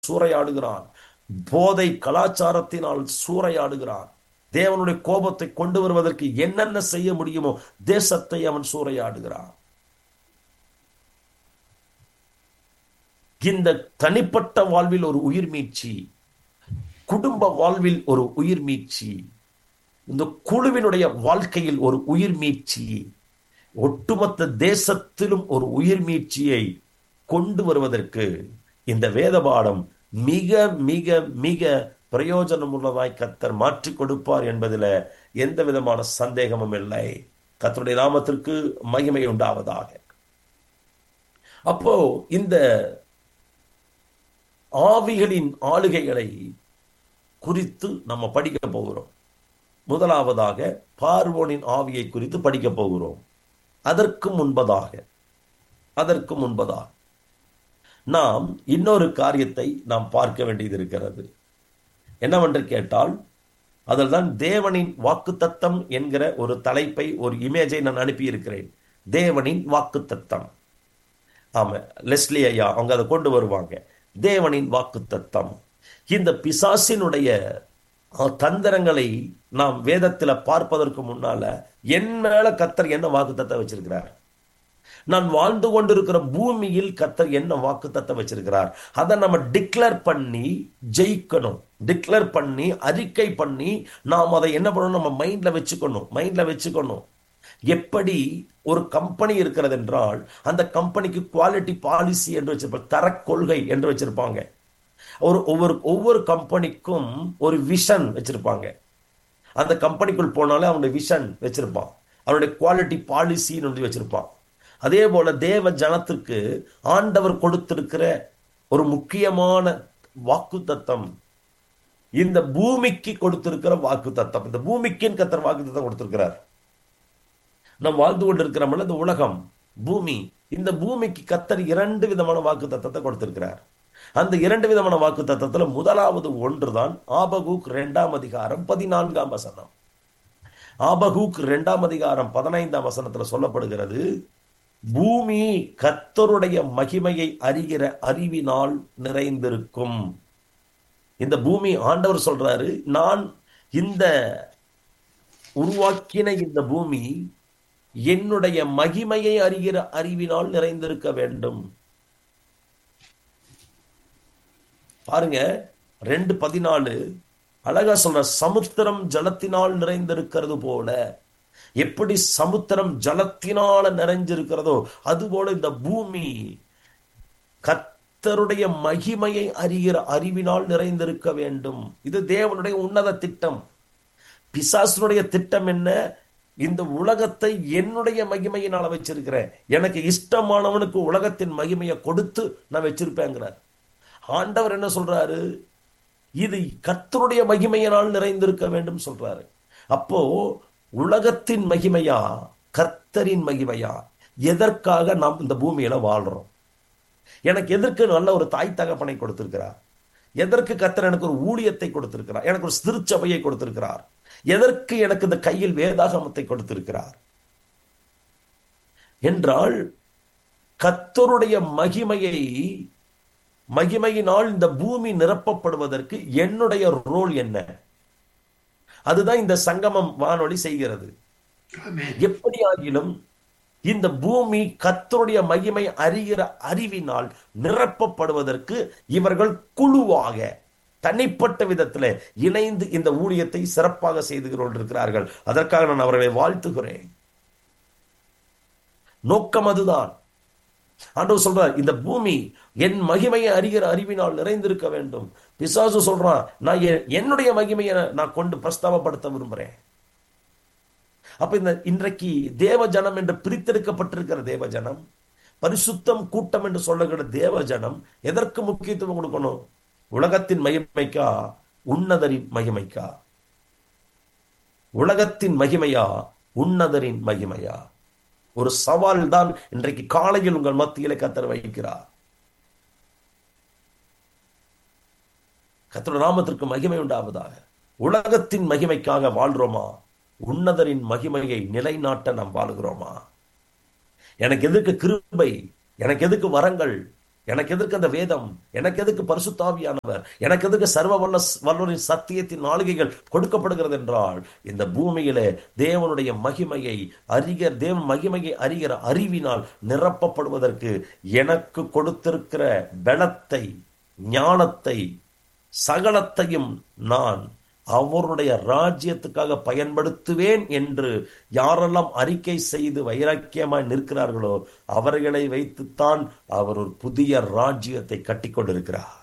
சூறையாடுகிறான் போதை கலாச்சாரத்தினால் சூறையாடுகிறான் தேவனுடைய கோபத்தை கொண்டு வருவதற்கு என்னென்ன செய்ய முடியுமோ தேசத்தை அவன் சூறையாடுகிறான் இந்த தனிப்பட்ட வாழ்வில் ஒரு உயிர் மீட்சி குடும்ப வாழ்வில் ஒரு உயிர் மீட்சி இந்த குழுவினுடைய வாழ்க்கையில் ஒரு உயிர் மீட்சி ஒட்டுமொத்த தேசத்திலும் ஒரு உயிர் மீட்சியை கொண்டு வருவதற்கு இந்த வேத பாடம் மிக மிக மிக பிரயோஜனம் உள்ளதாய் கத்தர் மாற்றி கொடுப்பார் என்பதில் எந்த விதமான சந்தேகமும் இல்லை கத்தருடைய நாமத்திற்கு மகிமை உண்டாவதாக அப்போ இந்த ஆவிகளின் ஆளுகைகளை குறித்து நம்ம படிக்க போகிறோம் முதலாவதாக பார்வோனின் ஆவியை குறித்து படிக்க போகிறோம் அதற்கு முன்பதாக அதற்கு முன்பதாக நாம் இன்னொரு காரியத்தை நாம் பார்க்க வேண்டியது இருக்கிறது என்னவென்று கேட்டால் அதில் தான் தேவனின் வாக்குத்தத்தம் என்கிற ஒரு தலைப்பை ஒரு இமேஜை நான் அனுப்பியிருக்கிறேன் தேவனின் வாக்குத்தத்தம் ஆமா லெஸ்லி ஐயா அவங்க அதை கொண்டு வருவாங்க தேவனின் வாக்குத்தத்தம் இந்த பிசாசினுடைய தந்திரங்களை நாம் வேதத்தில் பார்ப்பதற்கு முன்னால என் மேல கத்தர் என்ன வாக்குத்தத்தை வச்சிருக்கிறார் நான் வாழ்ந்து கொண்டிருக்கிற பூமியில் கத்தர் என்ன வாக்குத்தத்தை வச்சிருக்கிறார் அதை நம்ம டிக்ளேர் பண்ணி ஜெயிக்கணும் டிக்ளேர் பண்ணி அறிக்கை பண்ணி நாம் அதை என்ன பண்ணணும் நம்ம மைண்ட்ல வச்சுக்கணும் மைண்ட்ல வச்சுக்கணும் எப்படி ஒரு கம்பெனி இருக்கிறது என்றால் அந்த கம்பெனிக்கு குவாலிட்டி பாலிசி என்று வச்சிருப்பாங்க தர கொள்கை என்று வச்சிருப்பாங்க ஒரு ஒவ்வொரு ஒவ்வொரு கம்பெனிக்கும் ஒரு விஷன் வச்சிருப்பாங்க அந்த கம்பெனிக்குள் போனாலே அவனுடைய விஷன் வச்சிருப்பான் அவனுடைய குவாலிட்டி பாலிசின்னு ஒன்று வச்சிருப்பான் அதே போல தேவ ஜனத்துக்கு ஆண்டவர் கொடுத்திருக்கிற ஒரு முக்கியமான வாக்கு தத்தம் இந்த பூமிக்கு கொடுத்திருக்கிற வாக்கு தத்தம் இந்த பூமிக்குன்னு கத்தர் வாக்கு தத்தம் கொடுத்திருக்கிறார் நாம் வாழ்ந்து கொண்டிருக்கிறோம்ல இந்த உலகம் பூமி இந்த பூமிக்கு கத்தர் இரண்டு விதமான வாக்கு தத்தத்தை கொடுத்திருக்கிறார் அந்த இரண்டு விதமான வாக்கு தத்தத்துல முதலாவது ஒன்றுதான் ஆபகூக் இரண்டாம் அதிகாரம் பதினான்காம் வசனம் ஆபகூக் இரண்டாம் அதிகாரம் பதினைந்தாம் வசனத்துல சொல்லப்படுகிறது பூமி கத்தருடைய மகிமையை அறிகிற அறிவினால் நிறைந்திருக்கும் இந்த பூமி ஆண்டவர் சொல்றாரு நான் இந்த உருவாக்கின இந்த பூமி என்னுடைய மகிமையை அறிகிற அறிவினால் நிறைந்திருக்க வேண்டும் பாருங்க ரெண்டு பதினாலு அழகா சொல்ற சமுத்திரம் ஜலத்தினால் நிறைந்திருக்கிறது போல எப்படி சமுத்திரம் ஜலத்தினால நிறைஞ்சிருக்கிறதோ அதுபோல இந்த பூமி கத்தருடைய மகிமையை அறிகிற அறிவினால் நிறைந்திருக்க வேண்டும் இது தேவனுடைய உன்னத திட்டம் பிசாசனுடைய திட்டம் என்ன இந்த உலகத்தை என்னுடைய மகிமையினால வச்சிருக்கிறேன் எனக்கு இஷ்டமானவனுக்கு உலகத்தின் மகிமையை கொடுத்து நான் வச்சிருப்பேங்கிறார் ஆண்டவர் என்ன சொல்றாரு இது கர்த்தருடைய மகிமையினால் நிறைந்திருக்க வேண்டும் சொல்றாரு அப்போ உலகத்தின் மகிமையா கர்த்தரின் மகிமையா எதற்காக நாம் இந்த பூமியில வாழ்றோம் எனக்கு எதற்கு நல்ல ஒரு தாய் தகப்பனை கொடுத்திருக்கிறார் எதற்கு கர்த்தர் எனக்கு ஒரு ஊழியத்தை கொடுத்திருக்கிறார் எனக்கு ஒரு திருச்சபையை கொடுத்திருக்கிறார் எதற்கு எனக்கு இந்த கையில் வேதாகமத்தை கொடுத்திருக்கிறார் என்றால் கத்தருடைய மகிமையை மகிமையினால் இந்த பூமி நிரப்பப்படுவதற்கு என்னுடைய ரோல் என்ன அதுதான் இந்த சங்கமம் வானொலி செய்கிறது எப்படி ஆகிலும் இந்த பூமி கத்தருடைய மகிமை அறிகிற அறிவினால் நிரப்பப்படுவதற்கு இவர்கள் குழுவாக தனிப்பட்ட விதத்தில் இணைந்து இந்த ஊழியத்தை சிறப்பாக செய்து கொண்டிருக்கிறார்கள் அதற்காக நான் அவர்களை வாழ்த்துகிறேன் நோக்கம் அதுதான் ஆண்டவர் சொல்றார் இந்த பூமி என் மகிமையை அறிகிற அறிவினால் நிறைந்திருக்க வேண்டும் பிசாசு சொல்றான் நான் என்னுடைய மகிமையை நான் கொண்டு பிரஸ்தாபப்படுத்த விரும்புறேன் அப்ப இந்த இன்றைக்கு தேவ ஜனம் என்று பிரித்தெடுக்கப்பட்டிருக்கிற தேவ ஜனம் பரிசுத்தம் கூட்டம் என்று சொல்லுகிற தேவ ஜனம் எதற்கு முக்கியத்துவம் கொடுக்கணும் உலகத்தின் மகிமைக்கா உன்னதரின் மகிமைக்கா உலகத்தின் மகிமையா உன்னதரின் மகிமையா ஒரு சவால் தான் இன்றைக்கு காலையில் உங்கள் மத்தியிலே கத்தர் வைக்கிறார் கத்தர் நாமத்திற்கு மகிமை உண்டாவதாக உலகத்தின் மகிமைக்காக வாழ்றோமா உன்னதரின் மகிமையை நிலைநாட்ட நாம் வாழுகிறோமா எனக்கு எதுக்கு கிருபை எனக்கு எதுக்கு வரங்கள் எனக்கு எதற்கு அந்த வேதம் எனக்கு எதுக்கு பரிசுத்தாவியானவர் எனக்கு எதுக்கு சர்வ வல்ல வல்லரின் சத்தியத்தின் நாளிகைகள் கொடுக்கப்படுகிறது என்றால் இந்த பூமியிலே தேவனுடைய மகிமையை அறிகிற தேவன் மகிமையை அறிகிற அறிவினால் நிரப்பப்படுவதற்கு எனக்கு கொடுத்திருக்கிற பலத்தை ஞானத்தை சகலத்தையும் நான் அவருடைய ராஜ்யத்துக்காக பயன்படுத்துவேன் என்று யாரெல்லாம் அறிக்கை செய்து வைராக்கியமாய் நிற்கிறார்களோ அவர்களை வைத்துத்தான் அவர் ஒரு புதிய ராஜ்யத்தை கட்டிக்கொண்டிருக்கிறார்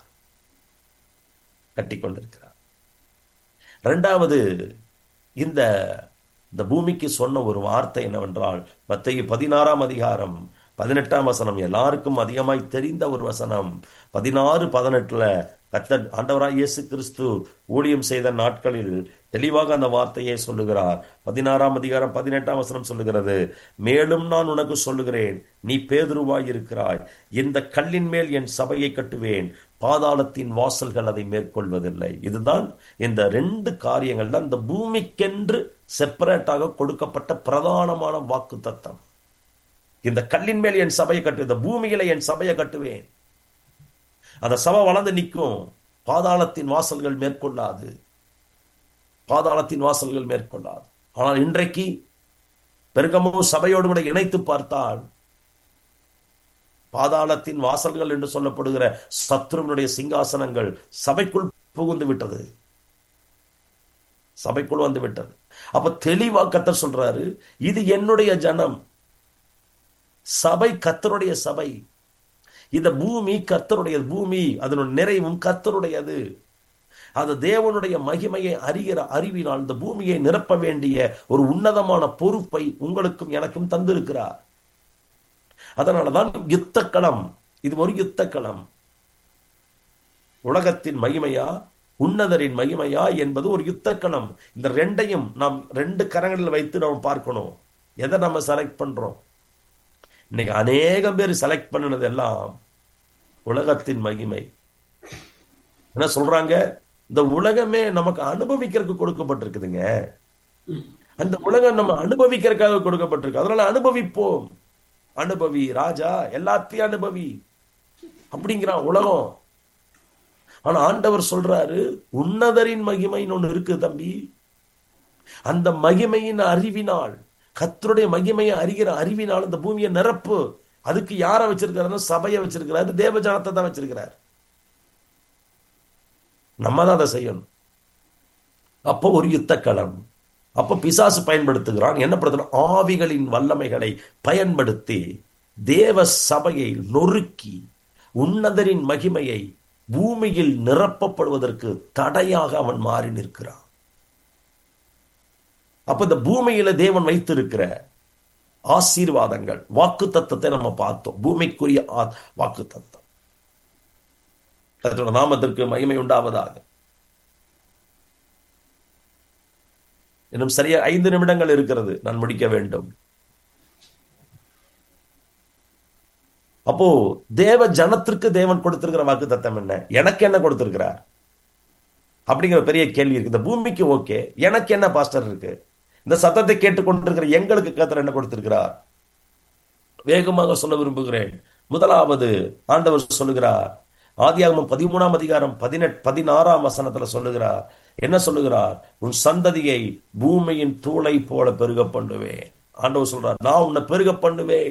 கட்டிக்கொண்டிருக்கிறார் இரண்டாவது இந்த இந்த பூமிக்கு சொன்ன ஒரு வார்த்தை என்னவென்றால் மத்திய பதினாறாம் அதிகாரம் பதினெட்டாம் வசனம் எல்லாருக்கும் அதிகமாய் தெரிந்த ஒரு வசனம் பதினாறு பதினெட்டுல கத்தர் ஆண்டவராய் இயேசு கிறிஸ்து ஊழியம் செய்த நாட்களில் தெளிவாக அந்த வார்த்தையை சொல்லுகிறார் பதினாறாம் அதிகாரம் பதினெட்டாம் வசனம் சொல்லுகிறது மேலும் நான் உனக்கு சொல்லுகிறேன் நீ பேதுருவாய் இருக்கிறாய் இந்த கல்லின் மேல் என் சபையை கட்டுவேன் பாதாளத்தின் வாசல்கள் அதை மேற்கொள்வதில்லை இதுதான் இந்த ரெண்டு காரியங்கள் தான் இந்த பூமிக்கென்று செப்பரேட்டாக கொடுக்கப்பட்ட பிரதானமான வாக்கு தத்தம் இந்த கல்லின் மேல் என் சபையை கட்டு இந்த பூமியில என் சபையை கட்டுவேன் அந்த சபை வளர்ந்து நிற்கும் பாதாளத்தின் வாசல்கள் மேற்கொள்ளாது பாதாளத்தின் வாசல்கள் மேற்கொள்ளாது ஆனால் இன்றைக்கு பெருகமும் சபையோடு கூட இணைத்து பார்த்தால் பாதாளத்தின் வாசல்கள் என்று சொல்லப்படுகிற சத்ருவனுடைய சிங்காசனங்கள் சபைக்குள் புகுந்து விட்டது சபைக்குள் வந்து விட்டது அப்ப தெளிவா கத்தர் சொல்றாரு இது என்னுடைய ஜனம் சபை கத்தருடைய சபை இந்த பூமி கர்த்தருடைய பூமி அதனுடைய நிறைவும் கர்த்தருடையது அது தேவனுடைய மகிமையை அறிகிற அறிவினால் இந்த பூமியை நிரப்ப வேண்டிய ஒரு உன்னதமான பொறுப்பை உங்களுக்கும் எனக்கும் தந்திருக்கிறார் அதனாலதான் யுத்தக்களம் இது ஒரு யுத்தக்களம் உலகத்தின் மகிமையா உன்னதரின் மகிமையா என்பது ஒரு யுத்தக்களம் இந்த ரெண்டையும் நாம் ரெண்டு கரங்களில் வைத்து நாம் பார்க்கணும் எதை நம்ம செலக்ட் பண்றோம் இன்னைக்கு அநேகம் பேர் செலக்ட் பண்ணினது எல்லாம் உலகத்தின் மகிமை என்ன சொல்றாங்க இந்த உலகமே நமக்கு அனுபவிக்கிறதுக்கு கொடுக்கப்பட்டிருக்குதுங்க அந்த உலகம் நம்ம அனுபவிக்கிறதுக்காக கொடுக்கப்பட்டிருக்கு அதனால அனுபவிப்போம் அனுபவி ராஜா எல்லாத்தையும் அனுபவி அப்படிங்கிறான் உலகம் ஆனா ஆண்டவர் சொல்றாரு உன்னதரின் மகிமைன்னு ஒண்ணு இருக்கு தம்பி அந்த மகிமையின் அறிவினால் கத்தருடைய மகிமையை அறிகிற அறிவினால் இந்த பூமியை நிரப்பு அதுக்கு யாரை வச்சிருக்கிறாரு சபையை வச்சிருக்கிறாரு தேவ ஜனத்தை தான் வச்சிருக்கிறார் நம்ம தான் அதை செய்யணும் அப்போ ஒரு யுத்த களம் அப்போ பிசாசு பயன்படுத்துகிறான் என்ன படுத்தணும் ஆவிகளின் வல்லமைகளை பயன்படுத்தி தேவ சபையை நொறுக்கி உன்னதரின் மகிமையை பூமியில் நிரப்பப்படுவதற்கு தடையாக அவன் மாறி நிற்கிறான் அப்ப இந்த பூமியில தேவன் வைத்திருக்கிற ஆசீர்வாதங்கள் வாக்கு தத்துவத்தை நம்ம பார்த்தோம் பூமிக்குரிய வாக்கு தத்துவம் அதோட நாமத்திற்கு மகிமை உண்டாவதாக இன்னும் சரியா ஐந்து நிமிடங்கள் இருக்கிறது நான் முடிக்க வேண்டும் அப்போ தேவ ஜனத்திற்கு தேவன் கொடுத்திருக்கிற வாக்கு தத்தம் என்ன எனக்கு என்ன கொடுத்திருக்கிறார் அப்படிங்கிற பெரிய கேள்வி இருக்கு இந்த பூமிக்கு ஓகே எனக்கு என்ன பாஸ்டர் இருக்கு இந்த சத்தத்தை கேட்டுக்கொண்டிருக்கிற எங்களுக்கு கத்தர் என்ன கொடுத்திருக்கிறார் வேகமாக சொல்ல விரும்புகிறேன் முதலாவது ஆண்டவர் சொல்லுகிறார் ஆதியாகமம் பதிமூணாம் அதிகாரம் பதினெட் பதினாறாம் வசனத்துல சொல்லுகிறார் என்ன சொல்லுகிறார் உன் சந்ததியை பூமியின் தூளை போல பெருக பண்ணுவேன் ஆண்டவர் சொல்றார் நான் உன்னை பெருக பண்ணுவேன்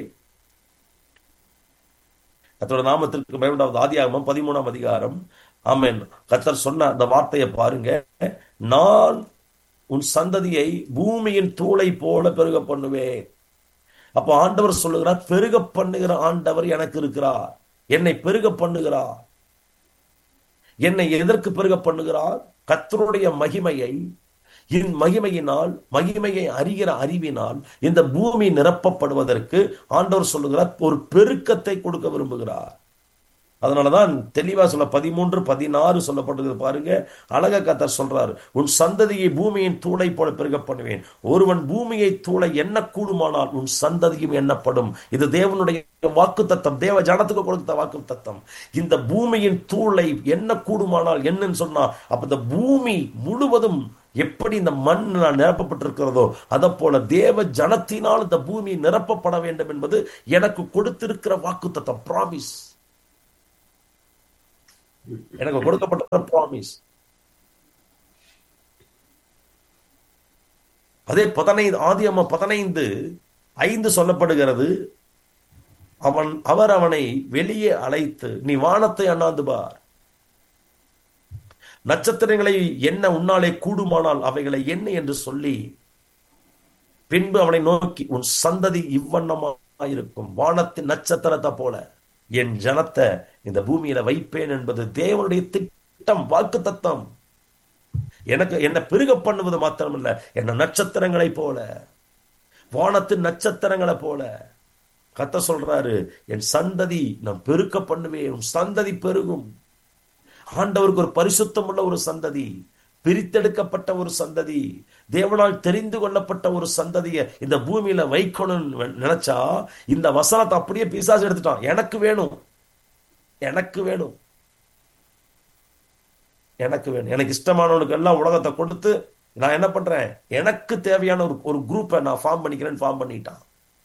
கத்தோட நாமத்திற்கு பயன்படாவது ஆதியாகமம் பதிமூணாம் அதிகாரம் ஆமேன் கத்தர் சொன்ன அந்த வார்த்தையை பாருங்க நான் உன் சந்ததியை பூமியின் தூளை போல பெருக பண்ணுவேன் அப்போ ஆண்டவர் சொல்லுகிறார் பெருக பண்ணுகிற ஆண்டவர் எனக்கு இருக்கிறார் என்னை பெருக பண்ணுகிறார் என்னை எதற்கு பெருக பண்ணுகிறார் கத்தருடைய மகிமையை என் மகிமையினால் மகிமையை அறிகிற அறிவினால் இந்த பூமி நிரப்பப்படுவதற்கு ஆண்டவர் சொல்லுகிறார் ஒரு பெருக்கத்தை கொடுக்க விரும்புகிறார் அதனாலதான் தெளிவா சொல்ல பதிமூன்று பதினாறு சொல்லப்பட்டது பாருங்க அழக கத்தர் சொல்றாரு உன் சந்ததியை பூமியின் தூளை போல பெருக பண்ணுவேன் ஒருவன் பூமியை தூளை என்ன கூடுமானால் உன் சந்ததியும் எண்ணப்படும் இது தேவனுடைய வாக்கு தத்தம் தேவ ஜனத்துக்கு கொடுத்த வாக்கு தத்தம் இந்த பூமியின் தூளை என்ன கூடுமானால் என்னன்னு சொன்னா அப்ப இந்த பூமி முழுவதும் எப்படி இந்த மண் நிரப்பப்பட்டிருக்கிறதோ அதை போல தேவ ஜனத்தினால் இந்த பூமி நிரப்பப்பட வேண்டும் என்பது எனக்கு கொடுத்திருக்கிற வாக்கு தத்தம் ப்ராமிஸ் எனக்கு கொடுக்கப்பட்ட ப்ராமிஸ் அதே பதினைந்து ஆதியம்ம பதினைந்து ஐந்து சொல்லப்படுகிறது அவன் அவர் அவனை வெளியே அழைத்து நீ வானத்தை அண்ணாந்து பார் நட்சத்திரங்களை என்ன உன்னாலே கூடுமானால் அவைகளை என்ன என்று சொல்லி பின்பு அவனை நோக்கி உன் சந்ததி இவ்வண்ணமாயிருக்கும் வானத்தின் நட்சத்திரத்தை போல என் ஜனத்தை இந்த பூமியில வைப்பேன் என்பது தேவனுடைய திட்டம் வாக்கு தத்தம் எனக்கு என்ன பெருக பண்ணுவது மாத்திரமல்ல என்ன நட்சத்திரங்களை போல வானத்தின் நட்சத்திரங்களை போல கத்த சொல்றாரு என் சந்ததி நான் பெருக்க பண்ணுவேன் உன் சந்ததி பெருகும் ஆண்டவருக்கு ஒரு பரிசுத்தம் உள்ள ஒரு சந்ததி பிரித்தெடுக்கப்பட்ட ஒரு சந்ததி தேவனால் தெரிந்து கொள்ளப்பட்ட ஒரு சந்ததியை இந்த பூமியில வைக்கணும்னு நினைச்சா இந்த வசனத்தை அப்படியே பிசாசு எடுத்துட்டான் எனக்கு வேணும் எனக்கு வேணும் எனக்கு வேணும் எனக்கு இஷ்டமானவனுக்கு எல்லாம் உலகத்தை கொடுத்து நான் என்ன பண்றேன் எனக்கு தேவையான ஒரு ஒரு குரூப்பை நான் ஃபார்ம் பண்ணிக்கிறேன்னு ஃபார்ம் பண்ணிட்டான்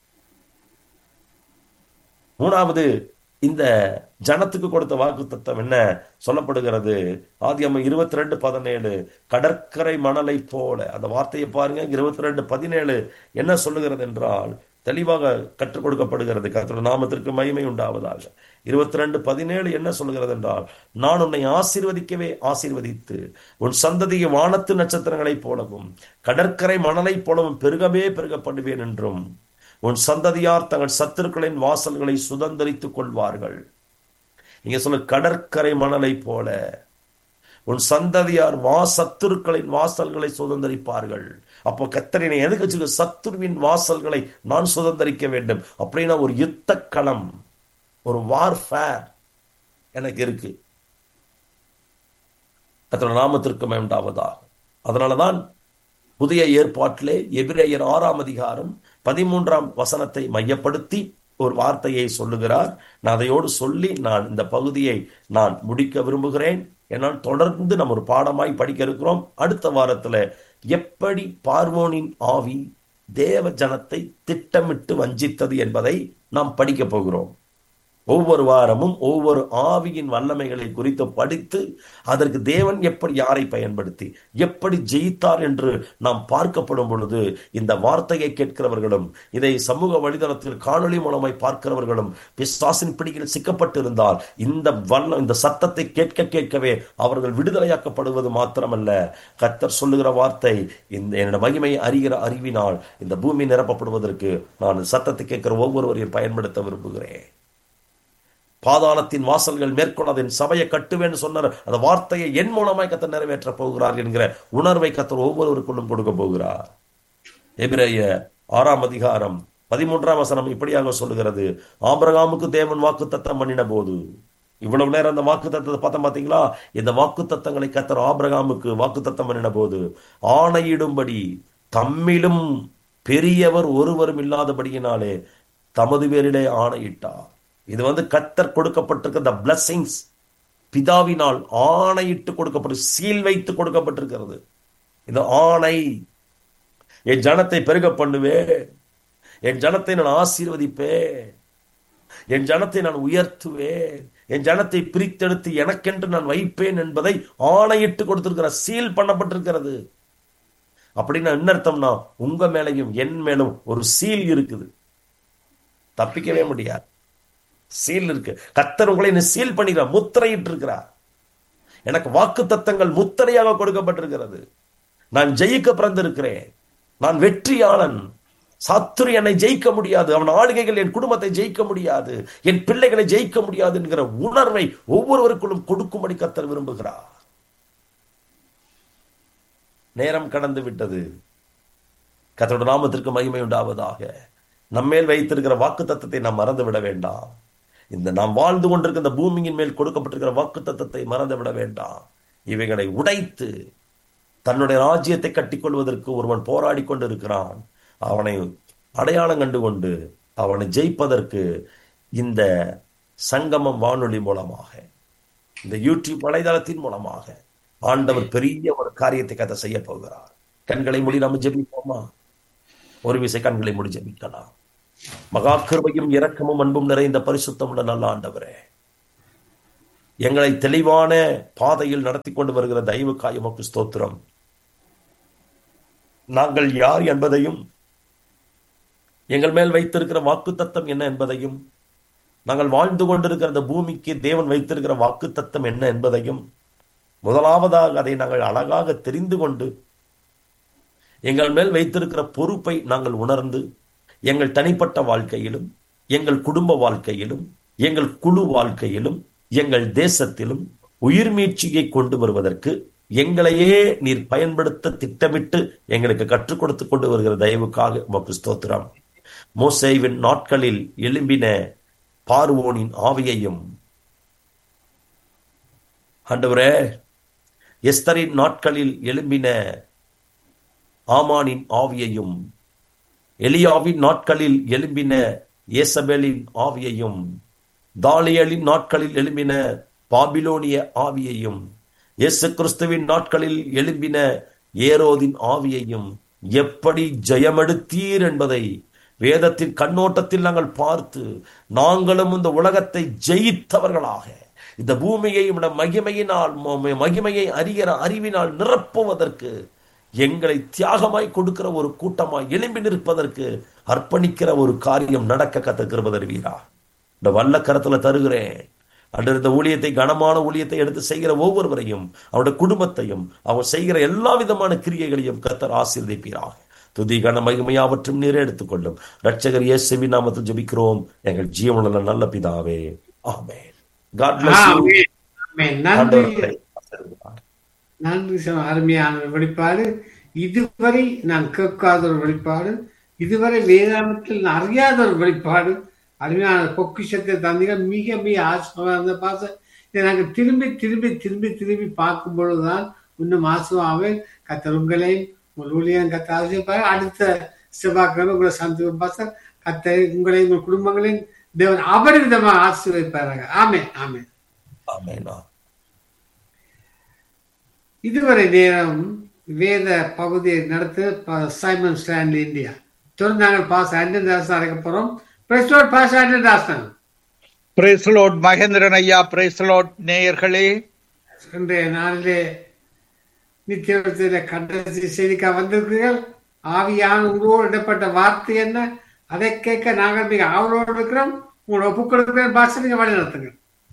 மூணாவது இந்த ஜனத்துக்கு கொடுத்த வாக்கு தத்துவம் என்ன சொல்லப்படுகிறது ஆதியம்ம இருபத்தி ரெண்டு பதினேழு கடற்கரை மணலை போல அந்த வார்த்தையை பாருங்க இருபத்தி ரெண்டு பதினேழு என்ன சொல்லுகிறது என்றால் தெளிவாக கற்றுக் கொடுக்கப்படுகிறது கர்த்தருடைய நாமத்திற்கு மகிமை உண்டாவதாக இருபத்தி ரெண்டு பதினேழு என்ன சொல்லுகிறது என்றால் நான் உன்னை ஆசீர்வதிக்கவே ஆசீர்வதித்து உன் சந்ததியை வானத்து நட்சத்திரங்களைப் போலவும் கடற்கரை மணலைப் போலவும் பெருகவே பெருக பண்ணுவேன் என்றும் உன் சந்ததியார் தங்கள் சத்துருக்களின் வாசல்களை சுதந்திரித்துக் கொள்வார்கள் நீங்க சொல்ல கடற்கரை மணலை போல உன் சந்ததியார் வா சத்துருக்களின் வாசல்களை சுதந்திரிப்பார்கள் அப்போ கத்தரினை எதுக்கு வச்சுக்க சத்துருவின் வாசல்களை நான் சுதந்திரிக்க வேண்டும் அப்படின்னா ஒரு யுத்த களம் ஒரு வார்ஃபேர் எனக்கு இருக்கு கத்தோட நாமத்திற்கு மேண்டாவதா அதனாலதான் புதிய ஏற்பாட்டிலே எபிரேயர் ஆறாம் அதிகாரம் பதிமூன்றாம் வசனத்தை மையப்படுத்தி ஒரு வார்த்தையை சொல்லுகிறார் நான் அதையோடு சொல்லி நான் இந்த பகுதியை நான் முடிக்க விரும்புகிறேன் என்னால் தொடர்ந்து நம்ம ஒரு பாடமாய் படிக்க இருக்கிறோம் அடுத்த வாரத்துல எப்படி பார்வோனின் ஆவி தேவ ஜனத்தை திட்டமிட்டு வஞ்சித்தது என்பதை நாம் படிக்க போகிறோம் ஒவ்வொரு வாரமும் ஒவ்வொரு ஆவியின் வல்லமைகளை குறித்து படித்து அதற்கு தேவன் எப்படி யாரை பயன்படுத்தி எப்படி ஜெயித்தார் என்று நாம் பார்க்கப்படும் பொழுது இந்த வார்த்தையை கேட்கிறவர்களும் இதை சமூக வழிதளத்தில் காணொளி மூலமாய் பார்க்கிறவர்களும் பிசாசின் பிடியில் சிக்கப்பட்டிருந்தால் இந்த வல்ல இந்த சத்தத்தை கேட்க கேட்கவே அவர்கள் விடுதலையாக்கப்படுவது மாத்திரமல்ல கத்தர் சொல்லுகிற வார்த்தை இந்த என்னோட மகிமை அறிகிற அறிவினால் இந்த பூமி நிரப்பப்படுவதற்கு நான் சத்தத்தை கேட்கிற ஒவ்வொருவரையும் பயன்படுத்த விரும்புகிறேன் பாதாளத்தின் வாசல்கள் மேற்கொள்ள அதன் சபையை கட்டுவேன்னு சொன்னார் அந்த வார்த்தையை என் மூலமாய் கத்தர் நிறைவேற்ற போகிறார் என்கிற உணர்வை கத்தர் ஒவ்வொருவருக்குள்ளும் கொடுக்க போகிறார் எபிரேய ஆறாம் அதிகாரம் பதிமூன்றாம் வசனம் இப்படியாக சொல்லுகிறது ஆபிரகாமுக்கு தேவன் வாக்கு தத்தம் பண்ணின போது இவ்வளவு நேரம் அந்த வாக்கு தத்தத்தை பார்த்தோம் பாத்தீங்களா இந்த வாக்கு தத்தங்களை கத்தர் ஆபிரகாமுக்கு வாக்கு தத்தம் பண்ணின போது ஆணையிடும்படி தம்மிலும் பெரியவர் ஒருவரும் இல்லாதபடியினாலே தமது பேரிலே ஆணையிட்டார் இது வந்து கத்தர் கொடுக்கப்பட்டிருக்க இந்த பிளஸ்ஸிங்ஸ் பிதாவினால் ஆணையிட்டு கொடுக்கப்பட்டு சீல் வைத்து கொடுக்கப்பட்டிருக்கிறது இந்த ஆணை என் ஜனத்தை பெருக பண்ணுவேன் என் ஜனத்தை நான் ஆசீர்வதிப்பேன் என் ஜனத்தை நான் உயர்த்துவேன் என் ஜனத்தை பிரித்தெடுத்து எனக்கென்று நான் வைப்பேன் என்பதை ஆணையிட்டு கொடுத்திருக்கிற சீல் பண்ணப்பட்டிருக்கிறது அப்படின்னு என்ன அர்த்தம்னா உங்க மேலையும் என் மேலும் ஒரு சீல் இருக்குது தப்பிக்கவே முடியாது சீல் இருக்கு கத்தர் உங்களை சீல் பண்ணிக்கிறார் முத்திரையிட்டு இருக்கிறார் எனக்கு வாக்கு தத்தங்கள் முத்திரையாக கொடுக்கப்பட்டிருக்கிறது நான் ஜெயிக்க பிறந்திருக்கிறேன் நான் வெற்றியாளன் சத்துரு என்னை ஜெயிக்க முடியாது அவன் ஆளுகைகள் என் குடும்பத்தை ஜெயிக்க முடியாது என் பிள்ளைகளை ஜெயிக்க முடியாது என்கிற உணர்வை ஒவ்வொருவருக்குள்ளும் கொடுக்கும்படி கத்தர் விரும்புகிறார் நேரம் கடந்து விட்டது கத்தரோட நாமத்திற்கு மகிமை உண்டாவதாக நம்மேல் வைத்திருக்கிற வாக்கு தத்தத்தை நாம் மறந்து விட வேண்டாம் இந்த நாம் வாழ்ந்து கொண்டிருக்கிற இந்த பூமியின் மேல் கொடுக்கப்பட்டிருக்கிற வாக்கு தத்தத்தை மறந்து விட வேண்டாம் இவைகளை உடைத்து தன்னுடைய ராஜ்யத்தை கட்டிக்கொள்வதற்கு ஒருவன் போராடி கொண்டிருக்கிறான் அவனை அடையாளம் கண்டு கொண்டு அவனை ஜெயிப்பதற்கு இந்த சங்கமம் வானொலி மூலமாக இந்த யூடியூப் வலைதளத்தின் மூலமாக ஆண்டவர் பெரிய ஒரு காரியத்தை கதை செய்ய போகிறார் கண்களை மூடி நம்ம ஜெபிப்போமா ஒரு விசை கண்களை மூடி ஜெபிக்கலாம் மகா கிருபையும் இரக்கமும் அன்பும் நிறைந்த பரிசுத்தமுள்ள நல்ல ஆண்டவரே எங்களை தெளிவான பாதையில் நடத்தி கொண்டு வருகிற தயவுக்காய் உமக்கு ஸ்தோத்திரம் நாங்கள் யார் என்பதையும் எங்கள் மேல் வைத்திருக்கிற வாக்குத்தத்தம் என்ன என்பதையும் நாங்கள் வாழ்ந்து கொண்டிருக்கிற அந்த பூமிக்கு தேவன் வைத்திருக்கிற வாக்குத்தத்தம் என்ன என்பதையும் முதலாவதாக அதை நாங்கள் அழகாக தெரிந்து கொண்டு எங்கள் மேல் வைத்திருக்கிற பொறுப்பை நாங்கள் உணர்ந்து எங்கள் தனிப்பட்ட வாழ்க்கையிலும் எங்கள் குடும்ப வாழ்க்கையிலும் எங்கள் குழு வாழ்க்கையிலும் எங்கள் தேசத்திலும் உயிர் மீட்சியை கொண்டு வருவதற்கு எங்களையே நீர் பயன்படுத்த திட்டமிட்டு எங்களுக்கு கற்றுக் கொடுத்து கொண்டு வருகிற தயவுக்காக உமக்கு ஸ்தோத்திரம் மோசேவின் நாட்களில் எழும்பின பார்வோனின் ஆவியையும் ஆண்டவரே எஸ்தரின் நாட்களில் எழும்பின ஆமானின் ஆவியையும் எலியாவின் நாட்களில் எழும்பின ஏசபேலின் ஆவியையும் தாலியலின் நாட்களில் எழும்பின பாபிலோனிய ஆவியையும் இயேசு கிறிஸ்துவின் நாட்களில் எழும்பின ஏரோதின் ஆவியையும் எப்படி ஜெயமெடுத்தீர் என்பதை வேதத்தின் கண்ணோட்டத்தில் நாங்கள் பார்த்து நாங்களும் இந்த உலகத்தை ஜெயித்தவர்களாக இந்த பூமியை விட மகிமையினால் ம- மகிமையை அறிகிற அறிவினால் நிரப்புவதற்கு எங்களை தியாகமாய் கொடுக்கிற ஒரு கூட்டமாய் எழும்பி நிற்பதற்கு அர்ப்பணிக்கிற ஒரு காரியம் நடக்க கத்துக்கிறத தருவீரா இந்த வல்ல கரத்துல தருகிறேன் அன்று இந்த ஊழியத்தை கனமான ஊழியத்தை எடுத்து செய்கிற ஒவ்வொருவரையும் அவருடைய குடும்பத்தையும் அவர் செய்கிற எல்லா விதமான கிரியைகளையும் கத்தர் ஆசீர்வதிப்பீராக துதி கன மகிமையாவற்றும் நீரே எடுத்துக்கொள்ளும் ரட்சகர் இயேசுவின் நாமத்தில் ஜெபிக்கிறோம் எங்கள் ஜீவனுள்ள நல்ல பிதாவே ஆமென் God bless you. ஆமென். ஆமென். நன்றி ஆண்டவர் உங்களை ஆசீர்வதிப்பார். நன்றி ச- அருமையான ஒரு வெளிப்பாடு இதுவரை நான் கேட்காத ஒரு வெளிப்பாடு இதுவரை வேதாந்தத்தில் நான் அறியாத ஒரு வெளிப்பாடு அருமையான பொக்கிஷத்தை தந்தீங்க மிக மிக ஆசிரமாக இருந்த பாச இதை நாங்கள் திரும்பி திரும்பி திரும்பி திரும்பி பார்க்கும் பொழுதுதான் இன்னும் ஆசிரமாவே கத்தர் உங்களையும் உங்கள் ஊழியம் கத்த ஆசிரியப்பாரு அடுத்த செவ்வாய்க்கிழமை உங்களை சந்திக்கும் பாச கத்த உங்களையும் உங்கள் குடும்பங்களையும் தேவன் அபரிவிதமாக ஆசீர்வதிப்பார்கள் ஆமே ஆமே ஆமென். இதுவரை நேரம் வேத பகுதியை நடத்து ப- சைமன் ஸ்டான்லி இந்தியா தொடர்ந்து நாங்கள் பாஸ் ஆண்டன் தாஸ் அழைக்க போறோம் பிரஸ்டோட் பாஸ் ஆண்டன் தாசன் பிரைஸ்லோட் மகேந்திரன் ஐயா பிரைஸ்லோட் நேயர்களே இன்றைய நாளிலே நித்தியத்தில கடைசி செய்திக்கா வந்திருக்கிறீர்கள் ஆவியான உங்களோடு இடப்பட்ட வார்த்தை என்ன அதை கேட்க நாங்கள் மிக ஆவலோடு இருக்கிறோம் உங்களை ஒப்புக் கொடுக்கிறேன் பாச நீங்க வழி நடத்துங்க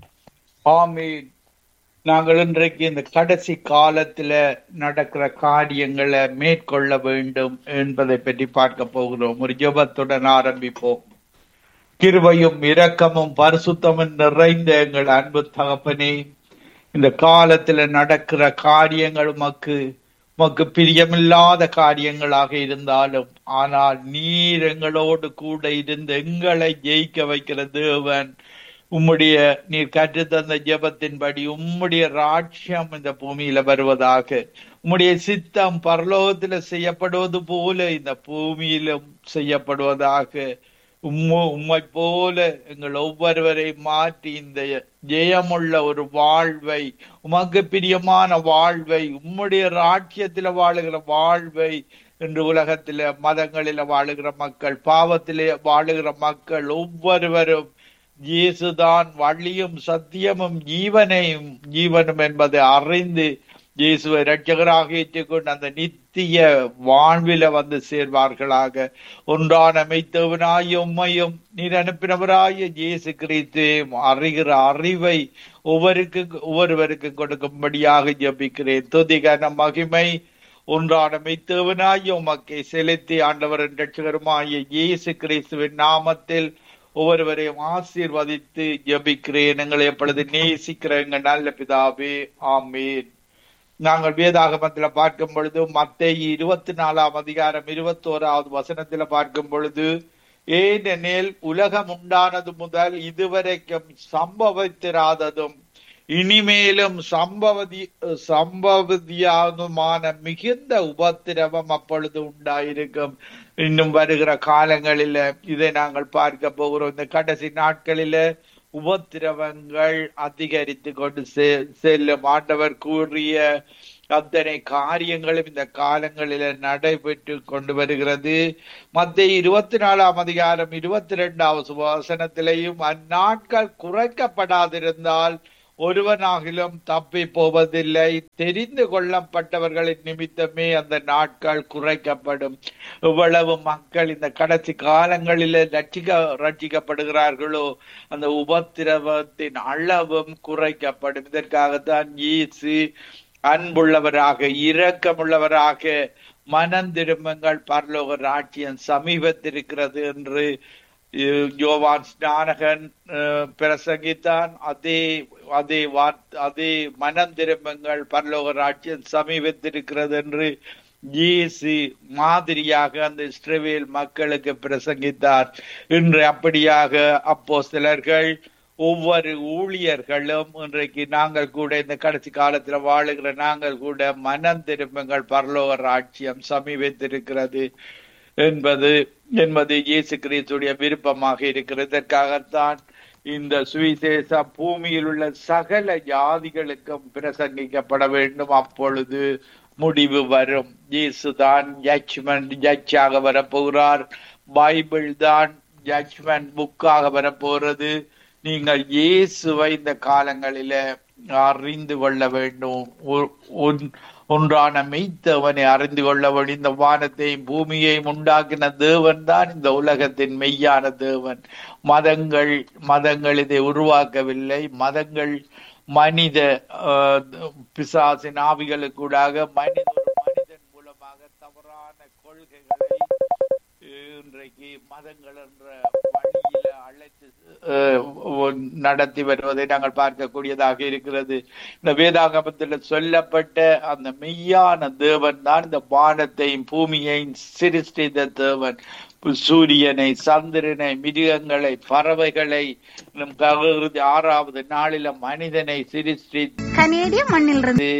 ஆமீன் நாங்கள் இன்றைக்கு இந்த கடைசி காலத்துல நடக்கிற காரியங்களை மேற்கொள்ள வேண்டும் என்பதை பற்றி பார்க்க போகிறோம் ஒரு ஜெபத்துடன் ஆரம்பிப்போம் கிருபையும் இரக்கமும் பரிசுத்தமும் நிறைந்த எங்கள் அன்பு தகப்பனே இந்த காலத்துல நடக்கிற காரியங்கள் உமக்கு உமக்கு பிரியமில்லாத காரியங்களாக இருந்தாலும் ஆனால் நீர் எங்களோடு கூட இருந்து எங்களை ஜெயிக்க வைக்கிற தேவன் உம்முடைய நீர் கற்றுத்தந்த ஜெபத்தின்படி உம்முடைய ராட்சியம் இந்த பூமியில வருவதாக உம்முடைய சித்தம் பரலோகத்துல செய்யப்படுவது போல இந்த பூமியிலும் செய்யப்படுவதாக உம்ம உம்மை போல எங்கள் ஒவ்வொருவரை மாற்றி இந்த ஜெயமுள்ள ஒரு வாழ்வை உமக்கு பிரியமான வாழ்வை உம்முடைய ராட்சியத்தில வாழுகிற வாழ்வை இன்று உலகத்தில மதங்களில வாழுகிற மக்கள் பாவத்திலே வாழுகிற மக்கள் ஒவ்வொருவரும் இயேசுதான் வழியும் சத்தியமும் ஜீவனையும் ஜீவனும் என்பதை அறிந்து இயேசுவை இரட்சகராக ஏற்றுக்கொண்டு அந்த நித்திய வாழ்வில வந்து சேர்வார்களாக ஒன்றான மெய்த்தவனாய உம்மையும் நீர் அனுப்பினவராய இயேசு கிறிஸ்துவையும் அறிகிற அறிவை ஒவ்வொருக்கு ஒவ்வொருவருக்கு கொடுக்கும்படியாக ஜெபிக்கிறேன் துதிகன மகிமை ஒன்றான மெய்த்தவனாய உமக்கை செலுத்தி ஆண்டவரின் இரட்சகருமாய இயேசு கிறிஸ்துவின் நாமத்தில் ஒவ்வொருவரையும் ஆசீர்வதித்து ஜெபிக்கிறேன் எங்களை எப்பொழுது நேசிக்கிற எங்கள் நல்ல பிதாவே ஆமீன் நாங்கள் வேதாகமத்துல பார்க்கும் பொழுது மத்தேயு இருபத்தி நாலாம் அதிகாரம் இருபத்தோராவது வசனத்துல பார்க்கும் பொழுது ஏனெனில் உலகம் உண்டானது முதல் இதுவரைக்கும் சம்பவித்திராததும் இனிமேலும் சம்பவதி சம்பவதியாகுமான மிகுந்த உபத்திரவம் அப்பொழுது உண்டாயிருக்கும் இன்னும் வருகிற காலங்களில இதை நாங்கள் பார்க்க போகிறோம் இந்த கடைசி நாட்களில உபத்திரவங்கள் அதிகரித்து கொண்டு செ- செல்லும் ஆண்டவர் கூறிய அத்தனை காரியங்களும் இந்த காலங்களில நடைபெற்று கொண்டு வருகிறது மத்திய இருபத்தி நாலாம் அதிகாரம் இருபத்தி ரெண்டாவது வசனத்திலேயும் அந்நாட்கள் குறைக்கப்படாதிருந்தால் ஒருவனாகிலும் தப்பி போவதில்லை தெரிந்து கொள்ளப்பட்டவர்களின் நிமித்தமே அந்த நாட்கள் குறைக்கப்படும் இவ்வளவு மக்கள் இந்த கடைசி காலங்களில ரட்சிக்க ரட்சிக்கப்படுகிறார்களோ அந்த உபத்திரவத்தின் அளவும் குறைக்கப்படும் இதற்காகத்தான் இயேசு அன்புள்ளவராக இரக்கமுள்ளவராக மனம் திரும்புங்கள் பரலோக ராட்சியம் சமீபத்திருக்கிறது என்று யோவான் ஸ்நானகன் பிரசங்கித்தான் அதே அதே வார்த்தை அதே மனம் திரும்புங்கள் பரலோக ராட்சியம் சமீபத்திருக்கிறது என்று இயேசு மாதிரியாக அந்த இஸ்ரவேல் மக்களுக்கு பிரசங்கித்தார் இன்று அப்படியாக அப்போ சிலர்கள் ஒவ்வொரு ஊழியர்களும் இன்றைக்கு நாங்கள் கூட இந்த கடைசி காலத்துல வாழுகிற நாங்கள் கூட மனம் திரும்புங்கள் பரலோக ராட்சியம் சமீபத்திருக்கிறது என்பது என்பது இயேசு கிறிஸ்துடைய விருப்பமாக இருக்கிறது இதற்காகத்தான் இந்த சுவிசேஷம் பூமியில் உள்ள சகல ஜாதிகளுக்கும் பிரசங்கிக்கப்பட வேண்டும் அப்பொழுது முடிவு வரும் இயேசுதான் ஜட்ஜ்மெண்ட் ஜட்ஜாக வரப்போகிறார் பைபிள் தான் ஜட்ஜ்மெண்ட் புக்காக வரப்போறது நீங்கள் இயேசுவை இந்த காலங்களில அறிந்து கொள்ள வேண்டும் ஒன்றான மெய்த்தவனை அறிந்து கொள்ள வேண்டும் இந்த வானத்தையும் பூமியையும் உண்டாக்கின தேவன் தான் இந்த உலகத்தின் மெய்யான தேவன் மதங்கள் மதங்கள் இதை உருவாக்கவில்லை மதங்கள் மனித பிசாசின் ஆவிகளுக்கூடாக மனித ஒரு மனிதன் மூலமாக தவறான கொள்கைகளை இன்றைக்கு மதங்கள் என்ற வழியில அழைத்து நடத்தி வருவதை நாங்கள் பார்க்கக்கூடியதாக இருக்கிறது இந்த வேதாகமத்தில் சொல்லப்பட்ட அந்த மெய்யான தேவன் தான் இந்த வானத்தையும் பூமியையும் சிருஷ்டித்த தேவன் சூரியனை சந்திரனை மிருகங்களை பறவைகளை ஆறாவது நாளில மனிதனை சிருஷ்டி கனேடிய மண்ணிலிருந்து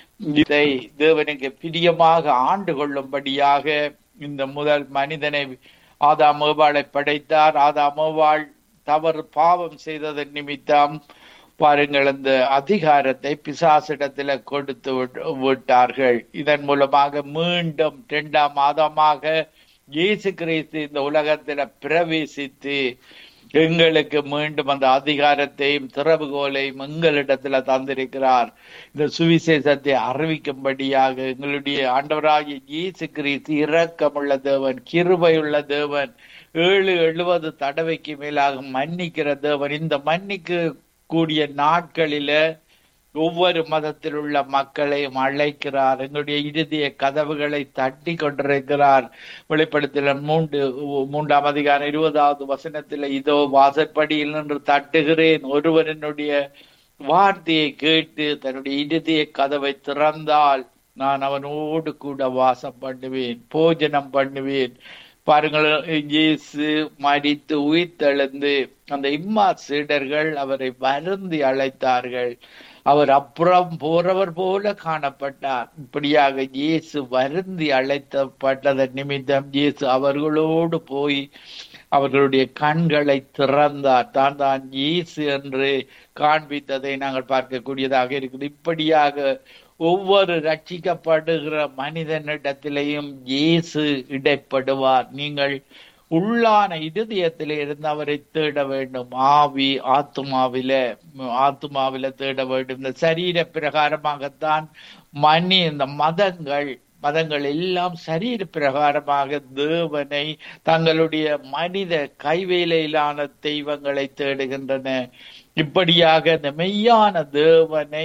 இதை தேவனுக்கு பிரியமாக ஆண்டு கொள்ளும்படியாக இந்த முதல் மனிதனை ஆதாமோவாளை படைத்தார் ஆதாமோவாள் தவறு பாவம் செய்ததன் நிமித்தம் பாருங்கள் அந்த அதிகாரத்தை பிசாசிடத்துல கொடுத்து விட்டார்கள் இதன் மூலமாக மீண்டும் இரண்டாம் மாதமாக இயேசு கிறிஸ்து இந்த உலகத்துல பிரவேசித்து எங்களுக்கு மீண்டும் அந்த அதிகாரத்தையும் திறவுகோலையும் எங்களிடத்துல தந்திருக்கிறார் இந்த சுவிசேஷத்தை அறிவிக்கும்படியாக எங்களுடைய ஆண்டவராகிய இயேசு கிறிஸ்து இரக்கமுள்ள தேவன் கிருபையுள்ள தேவன் ஏழு எழுபது தடவைக்கு மேலாக மன்னிக்கிற தேவன் இந்த மன்னிக்க கூடிய நாட்களில ஒவ்வொரு மதத்தில் உள்ள மக்களையும் அழைக்கிறார் எங்களுடைய இறுதிய கதவுகளை தட்டி கொண்டிருக்கிறார் வெளிப்படுத்தல மூன்று மூன்றாம் அதிகாரம் இருபதாவது வசனத்துல இதோ வாசற்படியில் நின்று தட்டுகிறேன் ஒருவரனுடைய வார்த்தையை கேட்டு தன்னுடைய இறுதிய கதவை திறந்தால் நான் அவனோடு கூட வாசம் பண்ணுவேன் போஜனம் பண்ணுவேன் பாருங்கள் இயேசு மடித்து உயிர்த்தெழுந்து அந்த இம்மா சீடர்கள் அவரை வருந்தி அழைத்தார்கள் அவர் அப்புறம் போறவர் போல காணப்பட்டார் இப்படியாக இயேசு வருந்தி அழைத்தப்பட்டதன் நிமித்தம் இயேசு அவர்களோடு போய் அவர்களுடைய கண்களை திறந்தார் தான் தான் இயேசு என்று காண்பித்ததை நாங்கள் பார்க்கக்கூடியதாக இருக்குது இப்படியாக ஒவ்வொரு ரட்சிக்கப்படுகிற மனிதனிடத்திலேயும் இயேசு இடைப்படுவார் நீங்கள் உள்ளான இருதயத்திலே இருந்து அவரை தேட வேண்டும் ஆவி ஆத்துமாவில ஆத்துமாவில தேட வேண்டும் இந்த சரீர பிரகாரமாகத்தான் மணி இந்த மதங்கள் மதங்கள் எல்லாம் சரீர பிரகாரமாக தேவனை தங்களுடைய மனித கைவேலையிலான தெய்வங்களை தேடுகின்றன இப்படியாக இந்த மெய்யான தேவனை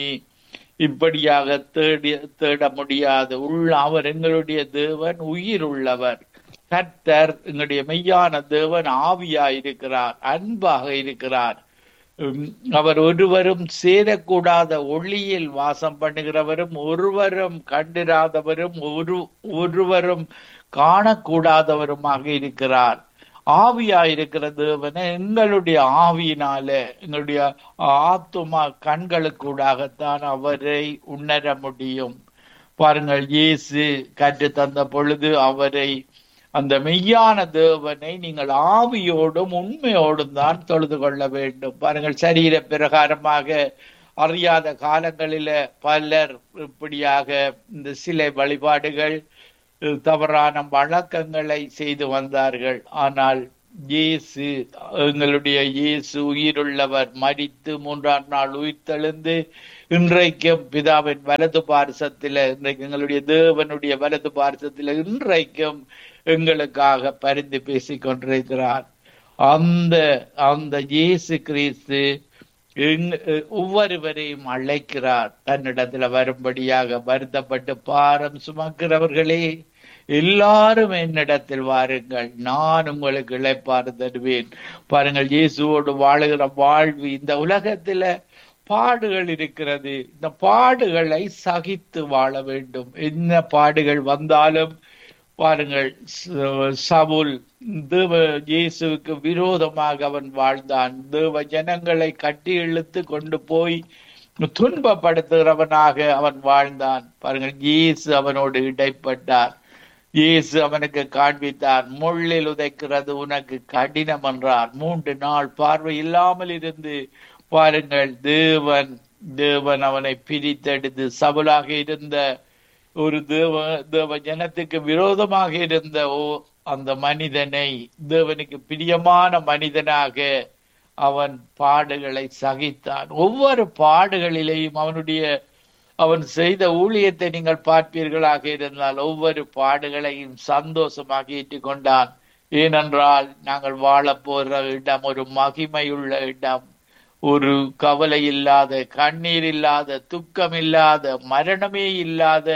இப்படியாக தேடி தேட முடியாது உள்ள அவர் எங்களுடைய தேவன் உயிர் உள்ளவர் கர்த்தர் எங்களுடைய மெய்யான தேவன் ஆவியா இருக்கிறார் அன்பாக இருக்கிறார் அவர் ஒருவரும் சேரக்கூடாத ஒளியில் வாசம் பண்ணுகிறவரும் ஒருவரும் கண்டிராதவரும் ஒரு ஒருவரும் காணக்கூடாதவருமாக இருக்கிறார் ஆவியா இருக்கிற தேவனை எங்களுடைய ஆவியினால எங்களுடைய ஆத்துமா கண்களுக்கூடாகத்தான் அவரை உணர முடியும் பாருங்கள் இயேசு கற்று தந்த பொழுது அவரை அந்த மெய்யான தேவனை நீங்கள் ஆவியோடும் உண்மையோடும் தான் தொழுது கொள்ள வேண்டும் பாருங்கள் சரீர பிரகாரமாக அறியாத காலங்களில பலர் இப்படியாக இந்த சிலை வழிபாடுகள் தவறான வழக்கங்களை செய்து வந்தார்கள் ஆனால் இயேசு எங்களுடைய இயேசு உயிருள்ளவர் மரித்து மூன்றாம் நாள் உயிர்த்தெழுந்து இன்றைக்கும் பிதாவின் வலது பாரசத்தில இன்றைக்கு எங்களுடைய தேவனுடைய வலது பாரசத்தில இன்றைக்கும் எங்களுக்காக பரிந்து பேசிக் கொண்டிருக்கிறார் அந்த அந்த இயேசு கிறிஸ்து எங்க- ஒவ்வொருவரையும் அழைக்கிறார் தன்னிடத்துல வரும்படியாக வருத்தப்பட்டு பாரம் சுமக்கிறவர்களே எல்லாரும் என்னிடத்தில் வாருங்கள் நான் உங்களுக்கு இளைப்பாறு தருவேன் பாருங்கள் இயேசுவோடு வாழுகிற வாழ்வு இந்த உலகத்துல பாடுகள் இருக்கிறது இந்த பாடுகளை சகித்து வாழ வேண்டும் என்ன பாடுகள் வந்தாலும் பாருங்கள் ச- சவுல் தேவ இயேசுவுக்கு விரோதமாக அவன் வாழ்ந்தான் தேவ ஜனங்களை கட்டி இழுத்து கொண்டு போய் துன்பப்படுத்துகிறவனாக அவன் வாழ்ந்தான் பாருங்கள் இயேசு அவனோடு இடைப்பட்டார் இயேசு அவனுக்கு காண்பித்தார் முள்ளில் உதைக்கிறது உனக்கு கடினம் என்றார் மூன்று நாள் பார்வை இல்லாமல் இருந்து பாருங்கள் தேவன் தேவன் அவனை பிரித்தெடுத்து சபலாக இருந்த ஒரு தேவ தேவ ஜனத்துக்கு விரோதமாக இருந்த ஓ அந்த மனிதனை தேவனுக்கு பிரியமான மனிதனாக அவன் பாடுகளை சகித்தான் ஒவ்வொரு பாடுகளிலேயும் அவனுடைய அவன் செய்த ஊழியத்தை நீங்கள் பார்ப்பீர்களாக இருந்தால் ஒவ்வொரு பாடுகளையும் சந்தோஷமாக ஏற்றுக்கொண்டான் ஏனென்றால் நாங்கள் வாழப் போற இடம் ஒரு மகிமையுள்ள இடம் ஒரு கவலை இல்லாத கண்ணீர் இல்லாத துக்கம் இல்லாத மரணமே இல்லாத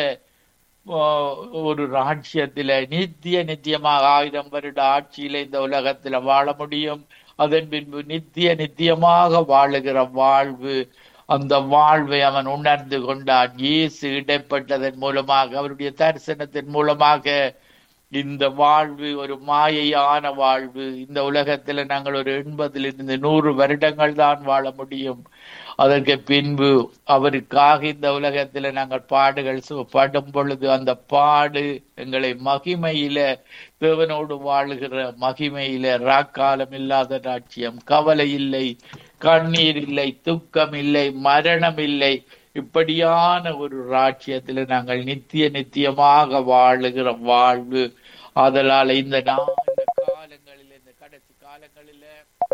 ஆஹ், ஒரு ராஜ்யத்தில நித்திய நித்தியமாக ஆயிரம் வருட ஆட்சியில இந்த உலகத்துல வாழ முடியும் அதன் பின்பு நித்திய நித்தியமாக வாழுகிற வாழ்வு அந்த வாழ்வை அவன் உணர்ந்து கொண்டான் இயேசு இடைப்பட்டதன் மூலமாக அவருடைய தரிசனத்தின் மூலமாக இந்த வாழ்வு ஒரு மாயையான வாழ்வு இந்த உலகத்துல நாங்கள் ஒரு எண்பதிலிருந்து நூறு வருடங்கள் தான் வாழ முடியும் அதற்கு பின்பு அவருக்காக இந்த உலகத்துல நாங்கள் பாடுகள் சு- படும் பொழுது அந்த பாடு எங்களை மகிமையில தேவனோடு வாழுகிற மகிமையில ராக்காலம் இல்லாத ராட்சியம் கவலை இல்லை கண்ணீர் இல்லை துக்கம் இல்லை மரணம் இல்லை இப்படியான ஒரு ராஜ்யத்துல நாங்கள் நித்திய நித்தியமாக வாழுகிற வாழ்வு அதனால இந்த நா- இந்த காலங்களில் இந்த கடைசி காலங்களில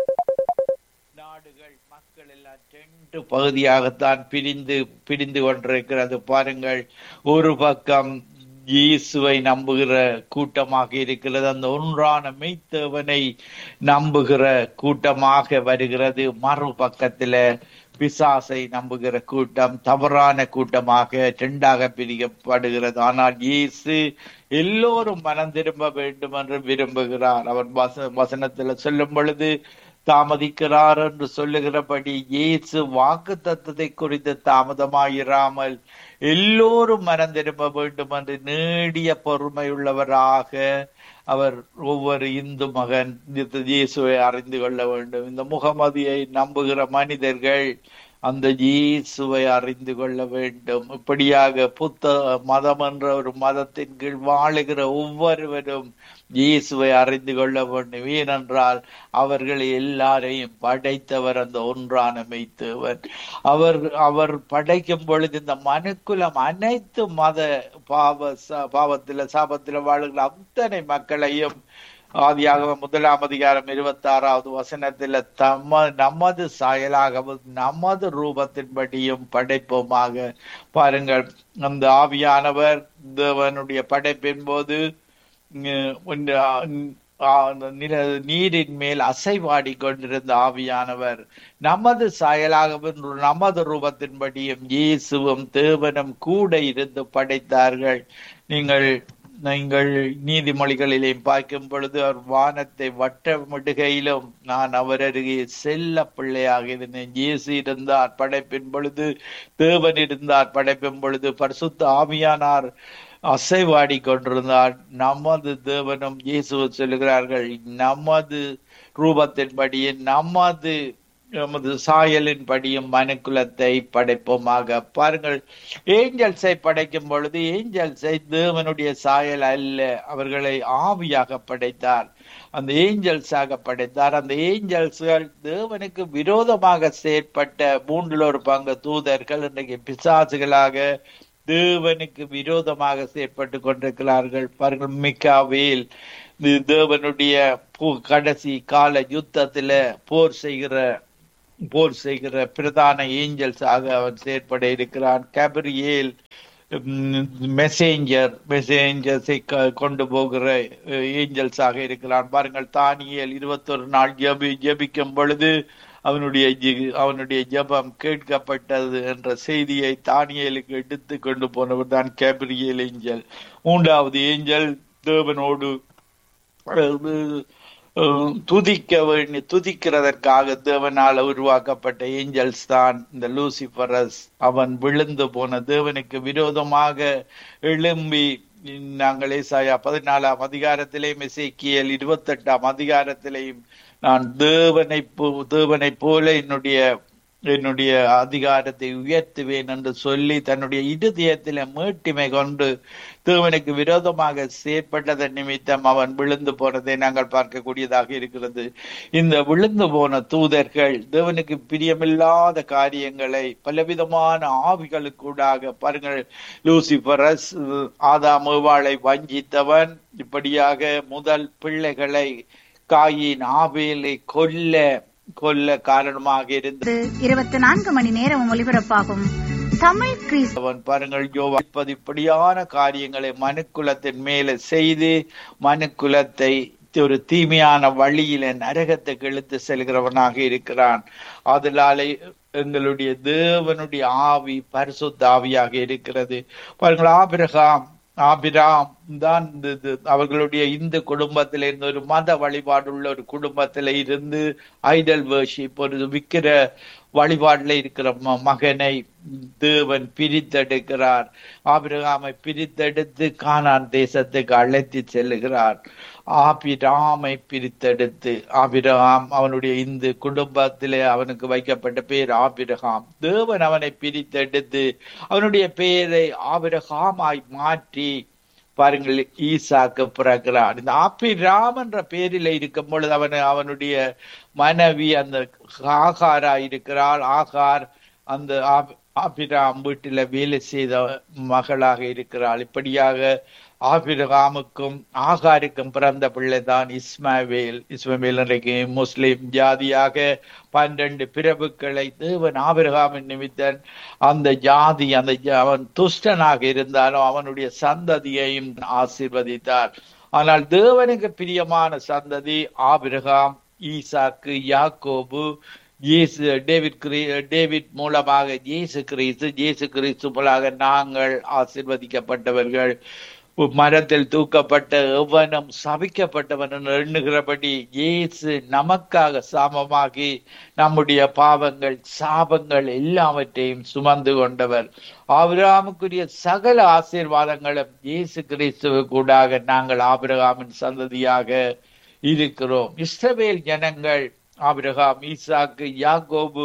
நாடுகள் மக்கள் எல்லாம் ரெண்டு பகுதியாகத்தான் பிரிந்து பிரிந்து கொண்டிருக்கிறது பாருங்கள் ஒரு பக்கம் இயேசுவை நம்புகிற கூட்டமாக இருக்கிறது அந்த ஒன்றான மெய்த்தேவனை நம்புகிற கூட்டமாக வருகிறது மறுபக்கத்துல பிசாசை நம்புகிற கூட்டம் தவறான கூட்டமாக இரண்டாக பிரிக்கப்படுகிறது ஆனால் இயேசு எல்லோரும் மனம் திரும்ப வேண்டும் என்று விரும்புகிறார் அவர் வச வசனத்துல சொல்லும் பொழுது தாமதிக்கிறார் என்று சொல்லுகிறபடி இயேசு வாக்கு தத்தத்தை குறித்து தாமதமாயிராமல் எல்லோரும் மனம் திரும்ப வேண்டும் என்று நீடிய பொறுமையுள்ளவராக அவர் ஒவ்வொரு இந்து மகன் இந்த இயேசுவை அறிந்து கொள்ள வேண்டும் இந்த முகமதியை நம்புகிற மனிதர்கள் அந்த இயேசுவை அறிந்து கொள்ள வேண்டும் இப்படியாக புத்த மதம் என்ற ஒரு மதத்தின் கீழ் வாழுகிற ஒவ்வொருவரும் இயேசுவை அறிந்து கொள்ள வேண்டும் ஏனென்றால் அவர்கள் எல்லாரையும் படைத்தவர் அந்த ஒன்றான மெய்த்தவர் அவர் அவர் படைக்கும் பொழுது இந்த மனுக்குலம் அனைத்து மத பாவ ச- பாவத்தில சாபத்தில வாழுகிற அத்தனை மக்களையும் ஆதியாக முதலாம் அதிகாரம் இருபத்தி ஆறாவது வசனத்துல தம்ம நமது சாயலாகவும் நமது ரூபத்தின்படியும் படைப்போமாக பாருங்கள் அந்த ஆவியானவர் தேவனுடைய படைப்பின் போது உம், ஒன்று, ஆ, அந்த நில- நீரின் மேல் அசைவாடி கொண்டிருந்த ஆவியானவர் நமது சாயலாகவும் நமது ரூபத்தின்படியும் இயேசுவும் தேவனும் கூட இருந்து படைத்தார்கள் நீங்கள் நீங்கள் நீதிமொழிகளிலே பார்க்கும் பொழுது அவர் வானத்தை வட்டமிடுகையிலும் நான் அவர் அருகே செல்ல பிள்ளையாக இருந்தேன் இயேசு இருந்தார் படைப்பின் பொழுது தேவன் இருந்தார் படைப்பின் பொழுது பரிசுத்த ஆவியானார் அசைவாடி கொண்டிருந்தார் நமது தேவனும் இயேசுவை சொல்லுகிறார்கள் நமது ரூபத்தின்படியே நமது நமது சாயலின் படியும் மனுக்குலத்தை படைப்போமாக பாருங்கள் ஏஞ்சல்ஸை படைக்கும் பொழுது ஏஞ்சல்ஸை தேவனுடைய சாயல் அல்ல அவர்களை ஆவியாக படைத்தார் அந்த ஏஞ்சல்ஸாக படைத்தார் அந்த ஏஞ்சல்ஸ்கள் தேவனுக்கு விரோதமாக செயற்பட்ட மூன்றில் ஒரு பங்கு தூதர்கள் இன்றைக்கு பிசாசுகளாக தேவனுக்கு விரோதமாக செயற்பட்டு கொண்டிருக்கிறார்கள் பாருங்கள் மிக்காவேல் இது தேவனுடைய பு- கடைசி கால யுத்தத்துல போர் செய்கிற போர் செய்கிற பிரதான ஏஞ்சல்ஸ் ஆக அவன் செயற்பட இருக்கிறான் கேப்ரியேல் மெசேஞ்சர் மெசேஞ்சர்ஸை கொண்டு போகிற ஏஞ்சல்ஸ் ஆக இருக்கிறான் பாருங்கள் தானியேல் இருபத்தொரு நாள் ஜெபி ஜெபிக்கும் பொழுது அவனுடைய ஜி- அவனுடைய ஜெபம் கேட்கப்பட்டது என்ற செய்தியை தானியேலுக்கு எடுத்து கொண்டு போனவர் தான் கேப்ரியேல் ஏஞ்சல் மூன்றாவது ஏஞ்சல் தேவனோடு அஹ், அஹ், துதிக்க வேண்டி துதிக்கிறதற்காக தேவனால் உருவாக்கப்பட்ட ஏஞ்சல்ஸ் தான் இந்த லூசிபரஸ் அவன் விழுந்து போன தேவனுக்கு விரோதமாக எழும்பி நாங்கள் ஏசாயா பதினாலாம் அதிகாரத்திலேயும் இசைக்கியல் இருபத்தெட்டாம் அதிகாரத்திலேயும் நான் தேவனை போ- தேவனைப் போல என்னுடைய என்னுடைய அதிகாரத்தை உயர்த்துவேன் என்று சொல்லி தன்னுடைய இருதயத்தில மேட்டிமை கொண்டு தேவனுக்கு விரோதமாக செயற்பட்டதன் நிமித்தம் அவன் விழுந்து போனதை நாங்கள் பார்க்கக்கூடியதாக இருக்கிறது இந்த விழுந்து போன தூதர்கள் தேவனுக்கு பிரியமில்லாத காரியங்களை பலவிதமான ஆவிகளுக்கூடாக பாருங்கள் லூசிபரஸ் ஆதாம் ஏவாளை வஞ்சித்தவன் இப்படியாக முதல் பிள்ளைகளை காயின் ஆபேலை கொல்ல கொல்ல காரணமாக இருந்த இருபத்தி நான்கு மணி நேரம் ஒலிபரப்பாகும் தமிழ் கிறிஸ் அவன் பாருங்கள் யோவா இப்படி இப்படியான காரியங்களை மனுக்குலத்தின் மேல செய்து மனுக்குலத்தை ஒரு தீமையான வழியில நரகத்துக்கு இழுத்து செல்கிறவனாக இருக்கிறான் அதனாலே எங்களுடைய தேவனுடைய ஆவி பரிசுத்த ஆவியாக இருக்கிறது பாருங்கள் ஆபிரகாம் ஆபிராம் தான் இந்த- இது அவர்களுடைய இந்து குடும்பத்தில இருந்து ஒரு மத வழிபாடுள்ள ஒரு குடும்பத்தில இருந்து ஐடல் வர்ஷிப் ஒரு விக்கிர வழிபாடுல இருக்கிற ம- மகனை தேவன் பிரித்தெடுக்கிறார் ஆபிரகாமை பிரித்தெடுத்து கானான் தேசத்துக்கு அழைத்து செல்லுகிறார் ஆபிராமை பிரித்தெடுத்து ஆபிரகாம் அவனுடைய இந்து குடும்பத்திலே அவனுக்கு வைக்கப்பட்ட பேர் ஆபிரகாம் தேவன் அவனை பிரித்தெடுத்து அவனுடைய பெயரை ஆபிரகாமாய் மாற்றி பாருங்கள் ஈசாக்கு பிறக்கிறான் இந்த ஆபிராம் என்ற பேரில் இருக்கும் பொழுது அவன் அவனுடைய மனைவி அந்த ஆகாரா இருக்கிறாள் ஆகார் அந்த ஆப்- ஆபிராம் வீட்டில வேலை செய்த மகளாக இருக்கிறாள் இப்படியாக ஆபிரகாமுக்கும் ஆகாருக்கும் பிறந்த பிள்ளைதான் இஸ்மாவேல் இஸ்மாவேல் இன்றைக்கு முஸ்லிம் ஜாதியாக பன்னிரண்டு பிரபுக்களை தேவன் ஆபிரகாமின் நிமித்தன் அந்த ஜாதி அந்த ஜா- அவன் துஷ்டனாக இருந்தாலும் அவனுடைய சந்ததியையும் ஆசீர்வதித்தார் ஆனால் தேவனுக்கு பிரியமான சந்ததி ஆபிரகாம் ஈசாக்கு யாக்கோபு இயேசு டேவிட் கிரி டேவிட் மூலமாக இயேசு கிறிஸ்து இயேசு கிறிஸ்து மூலமாக நாங்கள் ஆசீர்வதிக்கப்பட்டவர்கள் மரத்தில் தூக்கப்பட்ட எவனும் சபிக்கப்பட்டவன் என்று எண்ணுகிறபடி இயேசு நமக்காக சாமமாகி நம்முடைய பாவங்கள் சாபங்கள் எல்லாவற்றையும் சுமந்து கொண்டவர் ஆபிரகாமுக்குரிய சகல ஆசீர்வாதங்களும் இயேசு கிறிஸ்துவ கூடாக நாங்கள் ஆபிரகாமின் சந்ததியாக இருக்கிறோம் இஸ்ரவேல் ஜனங்கள் ஆபிரகாம் ஈசாக்கு யாக்கோபு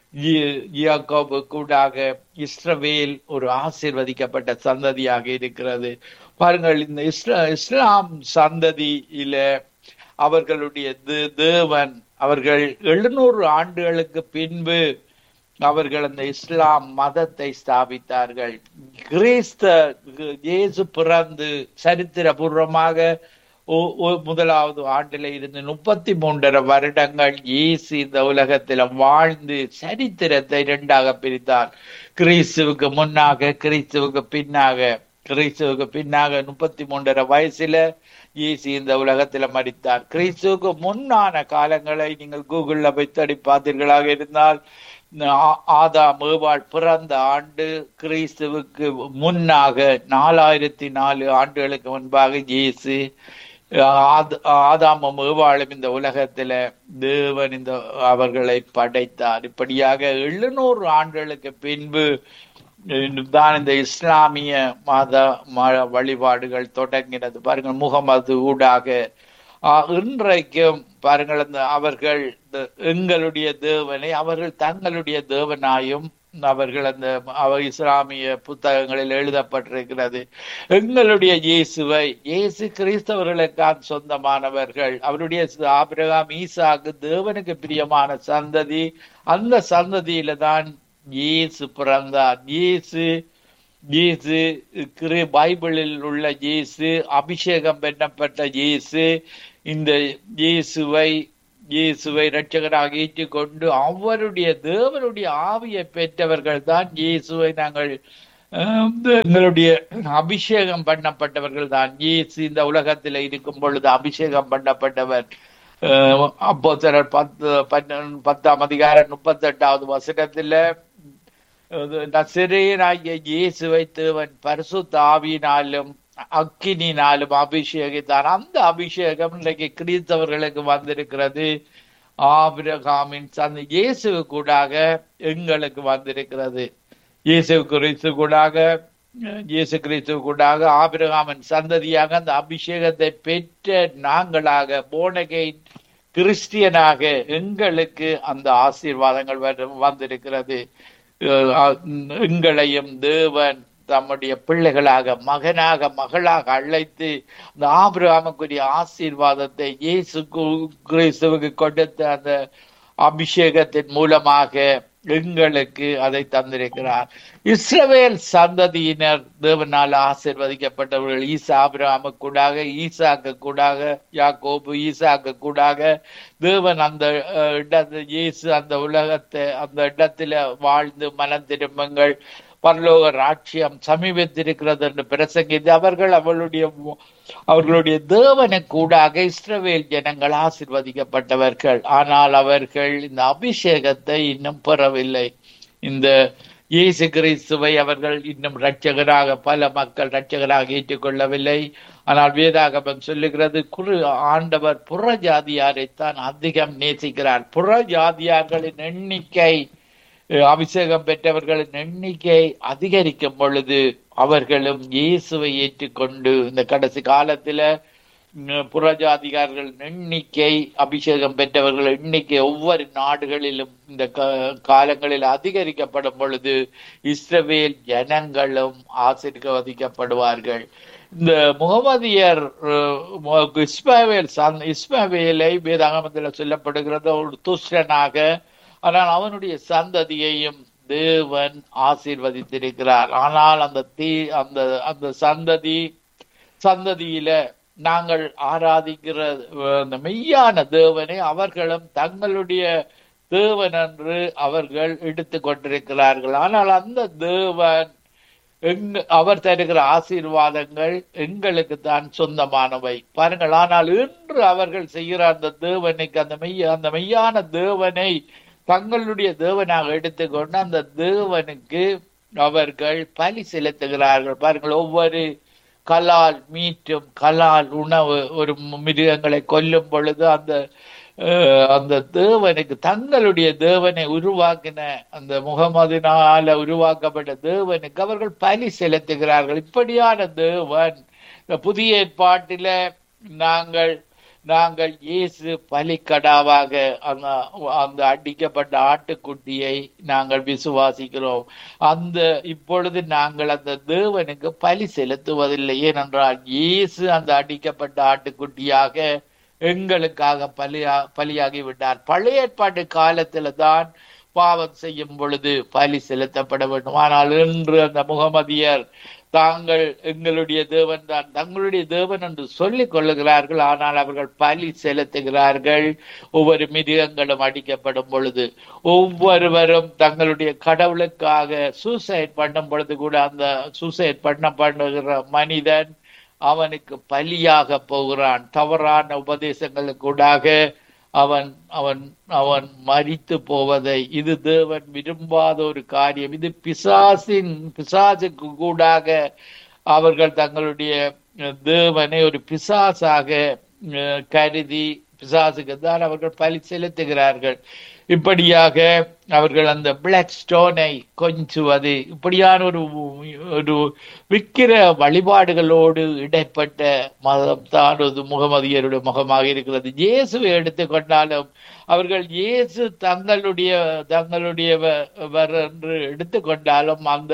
ஈ- யாக்கோபு கூடாக இஸ்ரவேல் ஒரு ஆசீர்வதிக்கப்பட்ட சந்ததியாக இருக்கிறது பாருங்கள் இந்த இஸ்லா இஸ்லாம் சந்ததியில அவர்களுடைய தே- தேவன் அவர்கள் எழுநூறு ஆண்டுகளுக்கு பின்பு அவர்கள் அந்த இஸ்லாம் மதத்தை ஸ்தாபித்தார்கள் கிறிஸ்த இயேசு பிறந்து சரித்திரபூர்வமாக ஒ- ஒ- முதலாவது ஆண்டில இருந்து முப்பத்தி மூன்றரை வருடங்கள் இயேசு இந்த உலகத்துல வாழ்ந்து சரித்திரத்தை இரண்டாக பிரித்தார் கிறிஸ்துவுக்கு முன்னாக கிறிஸ்துவுக்கு பின்னாக கிறிஸ்துவுக்கு பின்னாக முப்பத்தி மூன்றரை வயசுல இயேசு இந்த உலகத்துல மரித்தார் கிறிஸ்துவுக்கு முன்னான காலங்களை நீங்கள் கூகுள்ல போய் தேடி பார்த்தீர்களாக இருந்தால் ஆ- ஆதாம் ஏவாள் பிறந்த ஆண்டு கிறிஸ்துவுக்கு முன்னாக நாலாயிரத்தி நாலு ஆண்டுகளுக்கு முன்பாக இயேசு ஆத- ஆதாமும் ஏவாளும் இந்த உலகத்துல தேவன் இந்த அவர்களை படைத்தார் இப்படியாக எழுநூறு ஆண்டுகளுக்கு பின்பு தான் இந்த இஸ்லாமிய மத ம- வழிபாடுகள் தொடங்கினது பாருங்கள் முகமது ஊடாக ஆஹ், இன்றைக்கும் பாருங்கள் அந்த அவர்கள் இந்த எங்களுடைய தேவனை அவர்கள் தங்களுடைய தேவனாயும் அவர்கள் அந்த அவ இஸ்லாமிய புத்தகங்களில் எழுதப்பட்டிருக்கிறது எங்களுடைய இயேசுவை இயேசு கிறிஸ்தவர்களுக்கான் சொந்தமானவர்கள் அவருடைய ச- ஆபிரகாம் ஈசாக்கு தேவனுக்கு பிரியமான சந்ததி அந்த சந்ததியில தான் இயேசு பிறந்தார் இயேசு இயேசு கிரு- பைபிளில் உள்ள இயேசு அபிஷேகம் பண்ணப்பட்ட இயேசு இந்த இயேசுவை இயேசுவை இரட்சகராக ஏற்றுக்கொண்டு அவருடைய தேவனுடைய ஆவியை பெற்றவர்கள் தான் இயேசுவை நாங்கள் ஆஹ், எங்களுடைய அபிஷேகம் பண்ணப்பட்டவர்கள் தான் இயேசு இந்த உலகத்தில் இருக்கும் பொழுது அபிஷேகம் பண்ணப்பட்டவர் அப்போ சிலர் பத்து பன்னெண்டு பத்தாம் அதிகாரம் முப்பத்தெட்டாவது வசனத்துல நசிரியனாகிய இயேசுவை தேவன் பரிசுத்த ஆவியினாலும் அக்கினினாலும் அபிஷேகித்தார் அந்த அபிஷேகம் இன்றைக்கு கிறிஸ்தவர்களுக்கு வந்திருக்கிறது ஆபிரகாமின் சந்த இயேசு கூடாக எங்களுக்கு வந்திருக்கிறது இயேசு கிறிஸ்து கூடாக இயேசு கிறிஸ்து கூடாக ஆபிரகாமின் சந்ததியாக அந்த அபிஷேகத்தை பெற்ற நாங்களாக போனகை கிறிஸ்டியனாக எங்களுக்கு அந்த ஆசீர்வாதங்கள் வரு- வந்திருக்கிறது அஹ் எங்களையும் தேவன் தம்முடைய பிள்ளைகளாக மகனாக மகளாக அழைத்து அந்த ஆபிரகாமுக்குரிய ஆசீர்வாதத்தை இயேசு கு- கிறிஸ்துவுக்கு கொடுத்த அந்த அபிஷேகத்தின் மூலமாக எங்களுக்கு அதை தந்திருக்கிறார் இஸ்ரவேல் சந்ததியினர் தேவனால் ஆசீர்வதிக்கப்பட்டவர்கள் ஈசா ஆபிரகாமு கூடாக ஈசாக்கு கூடாக யாக்கோபு ஈசாக்கு கூடாக தேவன் அந்த அஹ், இடத்தை இயேசு அந்த உலகத்தை அந்த இடத்துல வாழ்ந்து மனம் திரும்புங்கள் பரலோக ராட்சியம் சமீபத்திருக்கிறது என்று பிரசங்கித்து அவர்கள் அவளுடைய அவர்களுடைய தேவனை கூடாக இஸ்ரவேல் ஜனங்கள் ஆசிர்வதிக்கப்பட்டவர்கள் ஆனால் அவர்கள் இந்த அபிஷேகத்தை இன்னும் பெறவில்லை இந்த இயேசு கிறிஸ்துவை அவர்கள் இன்னும் இரட்சகராக பல மக்கள் இரட்சகராக ஏற்றுக்கொள்ளவில்லை ஆனால் வேதாகமம் சொல்லுகிறது குரு ஆண்டவர் புற ஜாதியாரைத்தான் அதிகம் நேசிக்கிறார் புற ஜாதியார்களின் எண்ணிக்கை அஹ், அபிஷேகம் பெற்றவர்களின் எண்ணிக்கை அதிகரிக்கும் பொழுது அவர்களும் இயேசுவை ஏற்றுக்கொண்டு இந்த கடைசி காலத்துல உம், புறஜாதிகாரர்கள் எண்ணிக்கை அபிஷேகம் பெற்றவர்கள் எண்ணிக்கை ஒவ்வொரு நாடுகளிலும் இந்த க- காலங்களில் அதிகரிக்கப்படும் பொழுது இஸ்ரவேல் ஜனங்களும் ஆசீர்வதிக்கப்படுவார்கள் இந்த முகமதியர் அஹ், இஸ்மாவேல் சந்த- இஸ்மாவேலை வேதாகமத்தில் சொல்லப்படுகிறது ஒரு துஷ்டனாக ஆனால் அவனுடைய சந்ததியையும் தேவன் ஆசீர்வதித்திருக்கிறார் ஆனால் அந்த தீ அந்த அந்த சந்ததி சந்ததியில நாங்கள் ஆராதிக்கிற அஹ், அந்த மெய்யான தேவனை அவர்களும் தங்களுடைய தேவன் என்று அவர்கள் எடுத்து கொண்டிருக்கிறார்கள் ஆனால் அந்த தேவன் எங்க அவர் தருகிற ஆசீர்வாதங்கள் எங்களுக்கு தான் சொந்தமானவை பாருங்கள் ஆனால் இன்று அவர்கள் செய்கிற அந்த தேவனுக்கு அந்த மெய்ய அந்த மெய்யான தேவனை தங்களுடைய தேவனாக எடுத்துக்கொண்டு அந்த தேவனுக்கு அவர்கள் பலி செலுத்துகிறார்கள் பாருங்கள் ஒவ்வொரு கலால் மீட்டும் கலால் உணவு ஒரு மிருகங்களை கொல்லும் பொழுது அந்த அஹ், அந்த தேவனுக்கு தங்களுடைய தேவனை உருவாக்கின அந்த முகமதினால உருவாக்கப்பட்ட தேவனுக்கு அவர்கள் பலி செலுத்துகிறார்கள் இப்படியான தேவன் இந்த புதிய ஏற்பாட்டில நாங்கள் நாங்கள் இயேசு பலிக்கடாவாக அந்த அந்த அடிக்கப்பட்ட ஆட்டுக்குட்டியை நாங்கள் விசுவாசிக்கிறோம் அந்த இப்பொழுது நாங்கள் அந்த தேவனுக்கு பலி செலுத்துவதில்லை ஏனென்றால் இயேசு அந்த அடிக்கப்பட்ட ஆட்டுக்குட்டியாக எங்களுக்காக பலியா பலியாகி விட்டார் பழைய ஏற்பாட்டு காலத்துல தான் பாவம் செய்யும் பொழுது பலி செலுத்தப்பட வேண்டும் ஆனால் இன்று அந்த முகமதியர் தாங்கள் எங்களுடைய தேவன் தான் தங்களுடைய தேவன் என்று சொல்லிக் கொள்ளுகிறார்கள் ஆனால் அவர்கள் பலி செலுத்துகிறார்கள் ஒவ்வொரு மிருகங்களும் அடிக்கப்படும் பொழுது ஒவ்வொருவரும் தங்களுடைய கடவுளுக்காக சூசைட் பண்ணும் பொழுது கூட அந்த சூசைட் பண்ண பண்ணுகிற மனிதன் அவனுக்கு பலியாக போகிறான் தவறான உபதேசங்களுக்கூடாக அவன் அவன் அவன் மரித்து போவதை இது தேவன் விரும்பாத ஒரு காரியம் இது பிசாசின் பிசாசுக்கு கூடாக அவர்கள் தங்களுடைய அஹ், தேவனை ஒரு பிசாசாக அஹ், கருதி பிசாசுக்கு தான் அவர்கள் பலி செலுத்துகிறார்கள் இப்படியாக அவர்கள் அந்த பிளாக் ஸ்டோனை கொஞ்சுவது இப்படியான ஒரு ஒரு விக்கிர வழிபாடுகளோடு இடைப்பட்ட மதம் தான் ஒரு முகமதியருடைய முகமாக இருக்கிறது இயேசுவை எடுத்துக்கொண்டாலும் அவர்கள் இயேசு தங்களுடைய தங்களுடையவர் என்று எடுத்துக்கொண்டாலும் அந்த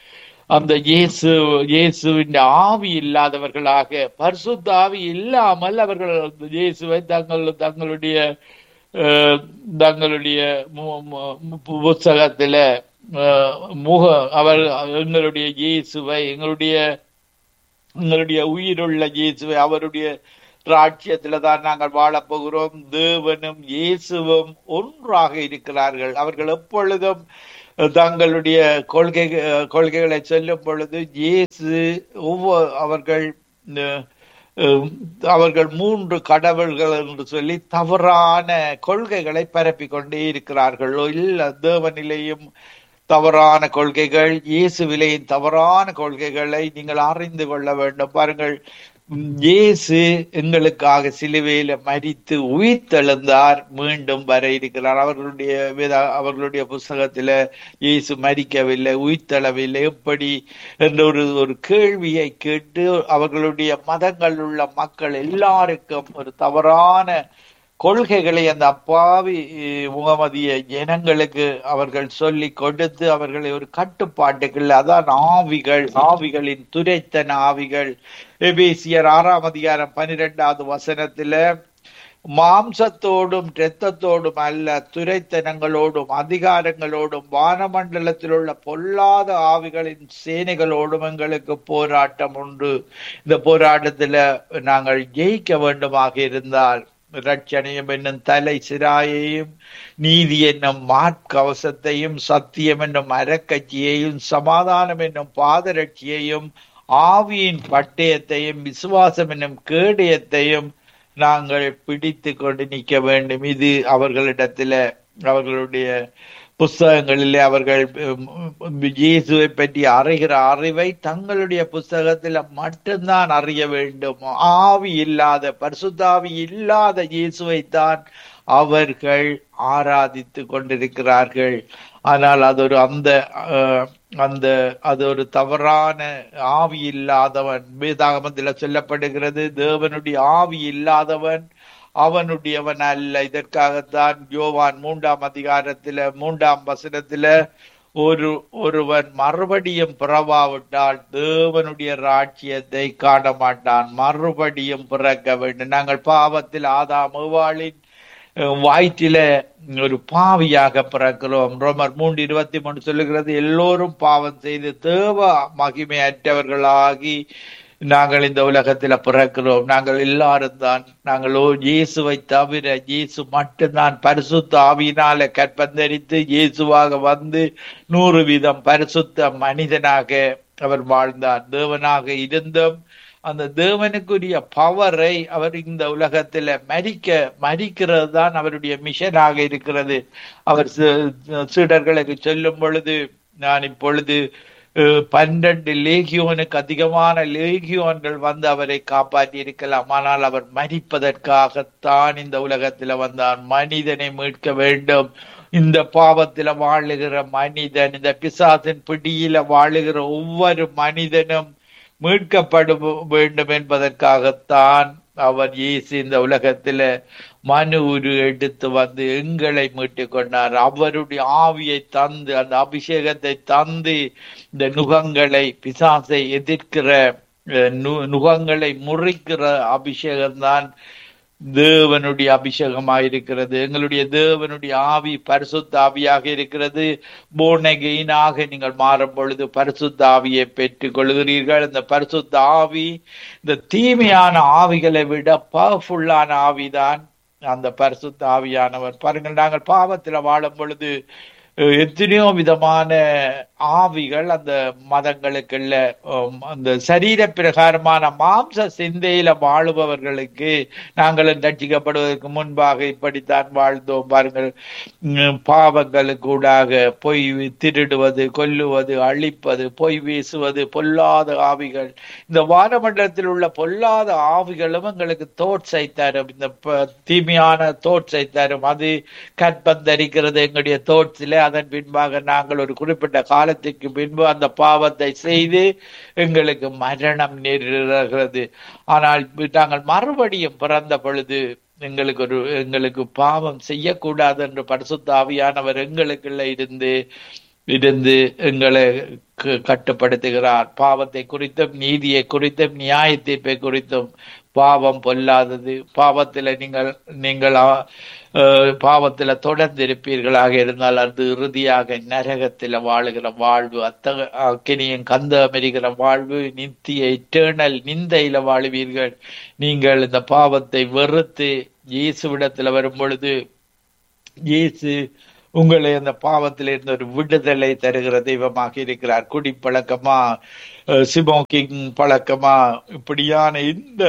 அந்த இயேசு இயேசுவின் ஆவி இல்லாதவர்களாக பரிசுத்த ஆவி இல்லாமல் அவர்கள் அந்த இயேசுவை தங்கள் தங்களுடைய அஹ், தங்களுடைய மு- மு- மு- புஸ்தகத்தில அஹ், முக அவர் எங்களுடைய இயேசுவை எங்களுடைய எங்களுடைய உயிருள்ள இயேசுவை அவருடைய ராஜ்யத்துல தான் நாங்கள் வாழப் போகிறோம் தேவனும் இயேசுவும் ஒன்றாக இருக்கிறார்கள் அவர்கள் எப்பொழுதும் தங்களுடைய கொள்கை கொள்கைகளை சொல்லும் பொழுது இயேசு ஒவ்வொரு அவர்கள் அஹ், அஹ், அவர்கள் மூன்று கடவுள்கள் என்று சொல்லி தவறான கொள்கைகளை பரப்பிக் கொண்டே இருக்கிறார்கள் இல்ல தேவனிலேயும் தவறான கொள்கைகள் இயேசுவிலேயும் தவறான கொள்கைகளை நீங்கள் அறிந்து கொள்ள வேண்டும் பாருங்கள் உம், இயேசு எங்களுக்காக சிலுவையில மரித்து உயிர்த்தெழுந்தார் மீண்டும் வர இருக்கிறார் அவர்களுடைய வேத அவர்களுடைய புஸ்தகத்துல இயேசு மரிக்கவில்லை உயிர்த்தெழவில்லை எப்படி என்ற ஒரு ஒரு கேள்வியை கேட்டு அவர்களுடைய மதங்கள் உள்ள மக்கள் எல்லாருக்கும் ஒரு தவறான கொள்கைகளை அந்த அப்பாவி அஹ், முகமதிய ஜனங்களுக்கு அவர்கள் சொல்லி கொடுத்து அவர்களை ஒரு கட்டுப்பாட்டுக்குள்ள அதான் ஆவிகள் ஆவிகளின் துரைத்தன ஆவிகள் எபேசியர் ஆறாம் அதிகாரம் பனிரெண்டாவது வசனத்துல மாம்சத்தோடும் இரத்தத்தோடும் அல்ல துரைத்தனங்களோடும் அதிகாரங்களோடும் வானமண்டலத்தில் உள்ள பொல்லாத ஆவிகளின் சேனைகளோடும் எங்களுக்கு போராட்டம் உண்டு இந்த போராட்டத்துல நாங்கள் ஜெயிக்க வேண்டுமாக இருந்தால் இரட்சணியம் என்னும் தலை சிராயையும் நீதி என்னும் மாற்கவசத்தையும் சத்தியம் என்னும் அறக்கட்சியையும் சமாதானம் என்னும் பாதரட்சியையும் ஆவியின் பட்டயத்தையும் விசுவாசம் என்னும் கேடயத்தையும் நாங்கள் பிடித்து கொண்டு நிற்க வேண்டும் இது அவர்களிடத்துல அவர்களுடைய புஸ்தகங்களிலே அவர்கள் உம், இயேசுவை பற்றி அறிகிற அறிவை தங்களுடைய புஸ்தகத்தில் மட்டும்தான் அறிய வேண்டும் ஆவி இல்லாத பரிசுத்தாவி இல்லாத இயேசுவை தான் அவர்கள் ஆராதித்து கொண்டிருக்கிறார்கள் ஆனால் அது ஒரு அந்த அஹ், அந்த அது ஒரு தவறான ஆவி இல்லாதவன் வேதாகமத்தில் சொல்லப்படுகிறது தேவனுடைய ஆவி இல்லாதவன் அவனுடையவன் அல்ல இதற்காகத்தான் யோவான் மூன்றாம் அதிகாரத்துல மூன்றாம் வசனத்துல ஒரு ஒருவன் மறுபடியும் பிறவாவிட்டால் தேவனுடைய ராஜ்யத்தை காண மாட்டான் மறுபடியும் பிறக்க வேண்டும் நாங்கள் பாவத்தில் ஆதாம் ஏவாளின் அஹ், வயிற்றில ஒரு பாவியாக பிறக்கிறோம் ரோமர் மூன்று இருபத்தி மூணு சொல்லுகிறது எல்லோரும் பாவம் செய்து தேவ மகிமையற்றவர்களாகி நாங்கள் இந்த உலகத்துல பிறக்கிறோம் நாங்கள் எல்லாரும் தான் நாங்கள் ஓ இயேசுவை தவிர இயேசு மட்டும்தான் பரிசுத்த ஆவியினால கற்பந்தரித்து இயேசுவாக வந்து நூறு வீதம் பரிசுத்த மனிதனாக அவர் வாழ்ந்தார் தேவனாக இருந்தும் அந்த தேவனுக்குரிய பவரை அவர் இந்த உலகத்துல மரிக்க மரிக்கிறது தான் அவருடைய மிஷனாக இருக்கிறது அவர் சீ- சீடர்களுக்கு சொல்லும் பொழுது நான் இப்பொழுது அஹ், பன்னிரண்டு லேகியோனுக்கு அதிகமான லேகியோன்கள் வந்து அவரை காப்பாற்றி இருக்கலாம் ஆனால் அவர் மரிப்பதற்காகத்தான் இந்த உலகத்துல வந்தார் மனிதனை மீட்க வேண்டும் இந்த பாவத்தில வாழுகிற மனிதன் இந்த பிசாசின் பிடியில வாழுகிற ஒவ்வொரு மனிதனும் மீட்கப்பட வேண்டும் என்பதற்காகத்தான் அவர் இயேசு இந்த உலகத்துல மனு உரு எடுத்து வந்து எங்களை மீட்டுக் கொண்டார் அவருடைய ஆவியை தந்து அந்த அபிஷேகத்தை தந்து இந்த நுகங்களை பிசாசை எதிர்க்கிற அஹ், நு- நுகங்களை முறிக்கிற அபிஷேகம்தான் தேவனுடைய அபிஷேகமாயிருக்கிறது எங்களுடைய தேவனுடைய ஆவி பரிசுத்த ஆவியாக இருக்கிறது போனகெயினாக நீங்கள் மாறும் பொழுது பரிசுத்த ஆவியை பெற்றுக் கொள்கிறீர்கள் இந்த பரிசுத்த ஆவி இந்த தீமையான ஆவிகளை விட பவர்ஃபுல்லான ஆவிதான் அந்த பரிசுத்த ஆவியானவர் பாருங்கள் நாங்கள் பாவத்தில் வாழும் பொழுது அஹ், எத்தனையோ விதமான ஆவிகள் அந்த மதங்களுக்குள்ள அஹ், அந்த சரீர பிரகாரமான மாம்ச சிந்தையில வாழுபவர்களுக்கு நாங்களும் ரட்சிக்கப்படுவதற்கு முன்பாக இப்படித்தான் வாழ்ந்தோம் பாருங்கள் உம், பாவங்களுக்கூடாக பொய் திருடுவது கொல்லுவது அழிப்பது பொய் வீசுவது பொல்லாத ஆவிகள் இந்த வானமண்டலத்தில் உள்ள பொல்லாத ஆவிகளும் எங்களுக்கு தோற்சை தரும் இந்த ப- தீமையான தோற்சை தரும் அது கற்பந்தரிக்கிறது எங்களுடைய தோற்றில அதன் பின்பாக நாங்கள் ஒரு குறிப்பிட்ட காலத்துக்கு பின்பு அந்த பாவத்தை செய்து எங்களுக்கு மரணம் நேரிடுகிறது ஆனால் நாங்கள் மறுபடியும் பிறந்த பொழுது எங்களுக்கு ஒரு எங்களுக்கு பாவம் செய்யக்கூடாது என்று பரிசுத்த ஆவியானவர் எங்களுக்குள்ள இருந்து இருந்து எங்களை க- கட்டுப்படுத்துகிறார் பாவத்தை குறித்தும் நீதியை குறித்தும் நியாய தீர்ப்பை குறித்தும் பாவம் பொல்லாதது பாவத்துல நீங்கள் நீங்கள் ஆ, அஹ், பாவத்துல தொடர்ந்து இருப்பீர்களாக இருந்தால் அது இறுதியாக நரகத்துல வாழுகிற வாழ்வு அத்தக அக்கினியும் கந்த அமெரிக்கிற வாழ்வு நித்திய இட்டர்னல் நிந்தையில வாழுவீர்கள் நீங்கள் இந்த பாவத்தை வெறுத்து இயேசுவிடத்துல வரும் பொழுது இயேசு உங்களை அந்த பாவத்திலிருந்து ஒரு விடுதலை தருகிற தெய்வமாக இருக்கிறார் குடிப்பழக்கமா சிமோக்கிங் பழக்கமா இப்படியான இந்த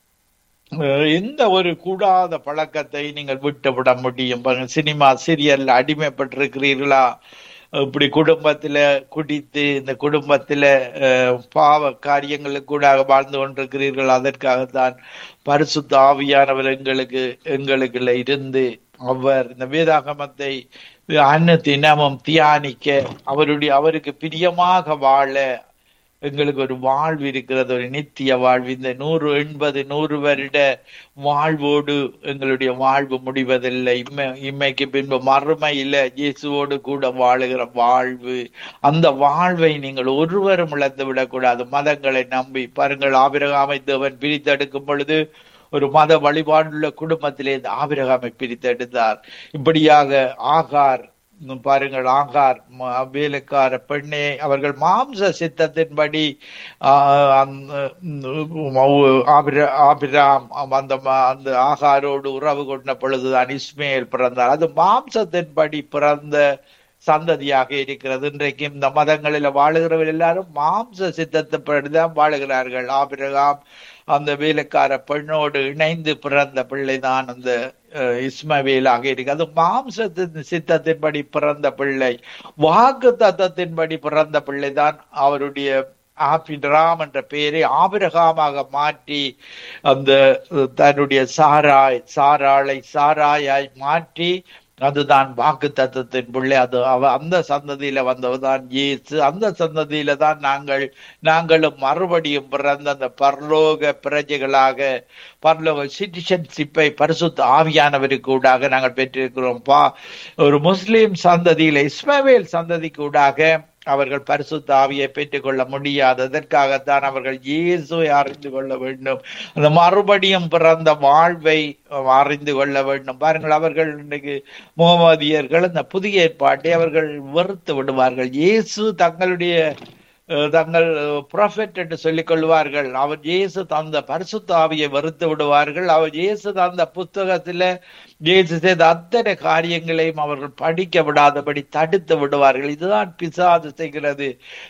அஹ், எந்த ஒரு கூடாத பழக்கத்தை நீங்கள் விட்டு விட முடியும் பாருங்க, சினிமா சீரியல்ல அடிமைப்பட்டிருக்கிறீர்களா இப்படி குடும்பத்துல குடித்து இந்த குடும்பத்துல அஹ், பாவ காரியங்களுக்கு கூட வாழ்ந்து கொண்டிருக்கிறீர்கள் அதற்காகத்தான் பரிசுத்த ஆவியானவர் எங்களுக்கு எங்களுக்குள்ள இருந்து அவர் இந்த வேதாகமத்தை அன்னு தினமும் தியானிக்க அவருடைய அவருக்கு பிரியமாக வாழ எங்களுக்கு ஒரு வாழ்வு இருக்கிறது ஒரு நித்திய வாழ்வு இந்த நூறு எண்பது நூறு வருட வாழ்வோடு எங்களுடைய வாழ்வு முடிவதில்லை இம்மை இம்மைக்கு பின்பு மறுமையில இயேசுவோடு கூட வாழுகிற வாழ்வு அந்த வாழ்வை நீங்கள் ஒருவரும் இழந்து விடக்கூடாது மதங்களை நம்பி பாருங்கள் ஆபிரகாமை தேவன் பிரித்தெடுக்கும் பொழுது ஒரு மத வழிபாடுள்ள குடும்பத்திலே இந்த ஆபிரகாமை பிரித்தெடுத்தார் இப்படியாக ஆகார் இன்னும் பாருங்கள் ஆகார் ம- வேலைக்கார பெண்ணே அவர்கள் மாம்ச சித்தத்தின்படி ஆஹ், அந்த, உம், ஆபிர- ஆபிராம் அந்த ம- அந்த ஆகாரோடு உறவு கொண்ட பொழுதுதான் இஸ்மேல் பிறந்தார் அது மாம்சத்தின்படி பிறந்த சந்ததியாக இருக்கிறது இன்றைக்கு இந்த மதங்களில் வாழுகிறவர்கள் எல்லாரும் மாம்ச சித்தத்தைப்படிதான் வாழுகிறார்கள் ஆபிரகாம் அந்த வேலைக்கார பெண்ணோடு இணைந்து பிறந்த பிள்ளைதான் அந்த அஹ், இஸ்மவேலாக இருக்கு அது மாம்சத்தின் சித்தத்தின்படி பிறந்த பிள்ளை வாக்கு தத்தத்தின்படி பிறந்த பிள்ளைதான் அவருடைய ஆபிராம் என்ற பெயரை ஆபிரகாமாக மாற்றி அந்த அஹ், தன்னுடைய சாராய் சாராளை சாராயாய் மாற்றி அதுதான் வாக்கு தத்துவத்தின் பிள்ளை அது அவ அந்த சந்ததியில வந்தவர்தான் இயேசு அந்த சந்ததியில தான் நாங்கள் நாங்களும் மறுபடியும் பிறந்த அந்த பரலோக பிரஜைகளாக பரலோக சிட்டிசன்ஷிப்பை பரிசுத்த ஆவியானவருக்கு ஊடாக நாங்கள் பெற்றிருக்கிறோம் பா ஒரு முஸ்லிம் சந்ததியில இஸ்மவேல் சந்ததிக்கு ஊடாக அவர்கள் பரிசுத்த ஆவியை பெற்றுக்கொள்ள முடியாது அதற்காகத்தான் அவர்கள் இயேசுவை அறிந்து கொள்ள வேண்டும் அந்த மறுபடியும் பிறந்த வாழ்வை அறிந்து கொள்ள வேண்டும் பாருங்கள் அவர்கள் இன்றைக்கு முகமதியர்கள் இந்த புதிய ஏற்பாட்டை அவர்கள் வெறுத்து விடுவார்கள் இயேசு தங்களுடைய அஹ், தங்கள் ப்ராஃபெட் என்று சொல்லிக் கொள்வார்கள் அவர் இயேசு தந்த பரிசுத்த ஆவியை வெறுத்து விடுவார்கள் அவர் இயேசு தந்த புத்தகத்துல இயேசு செய்த அத்தனை காரியங்களையும் அவர்கள் படிக்க விடாதபடி தடுத்து விடுவார்கள் இதுதான் பிசாது செய்கிறது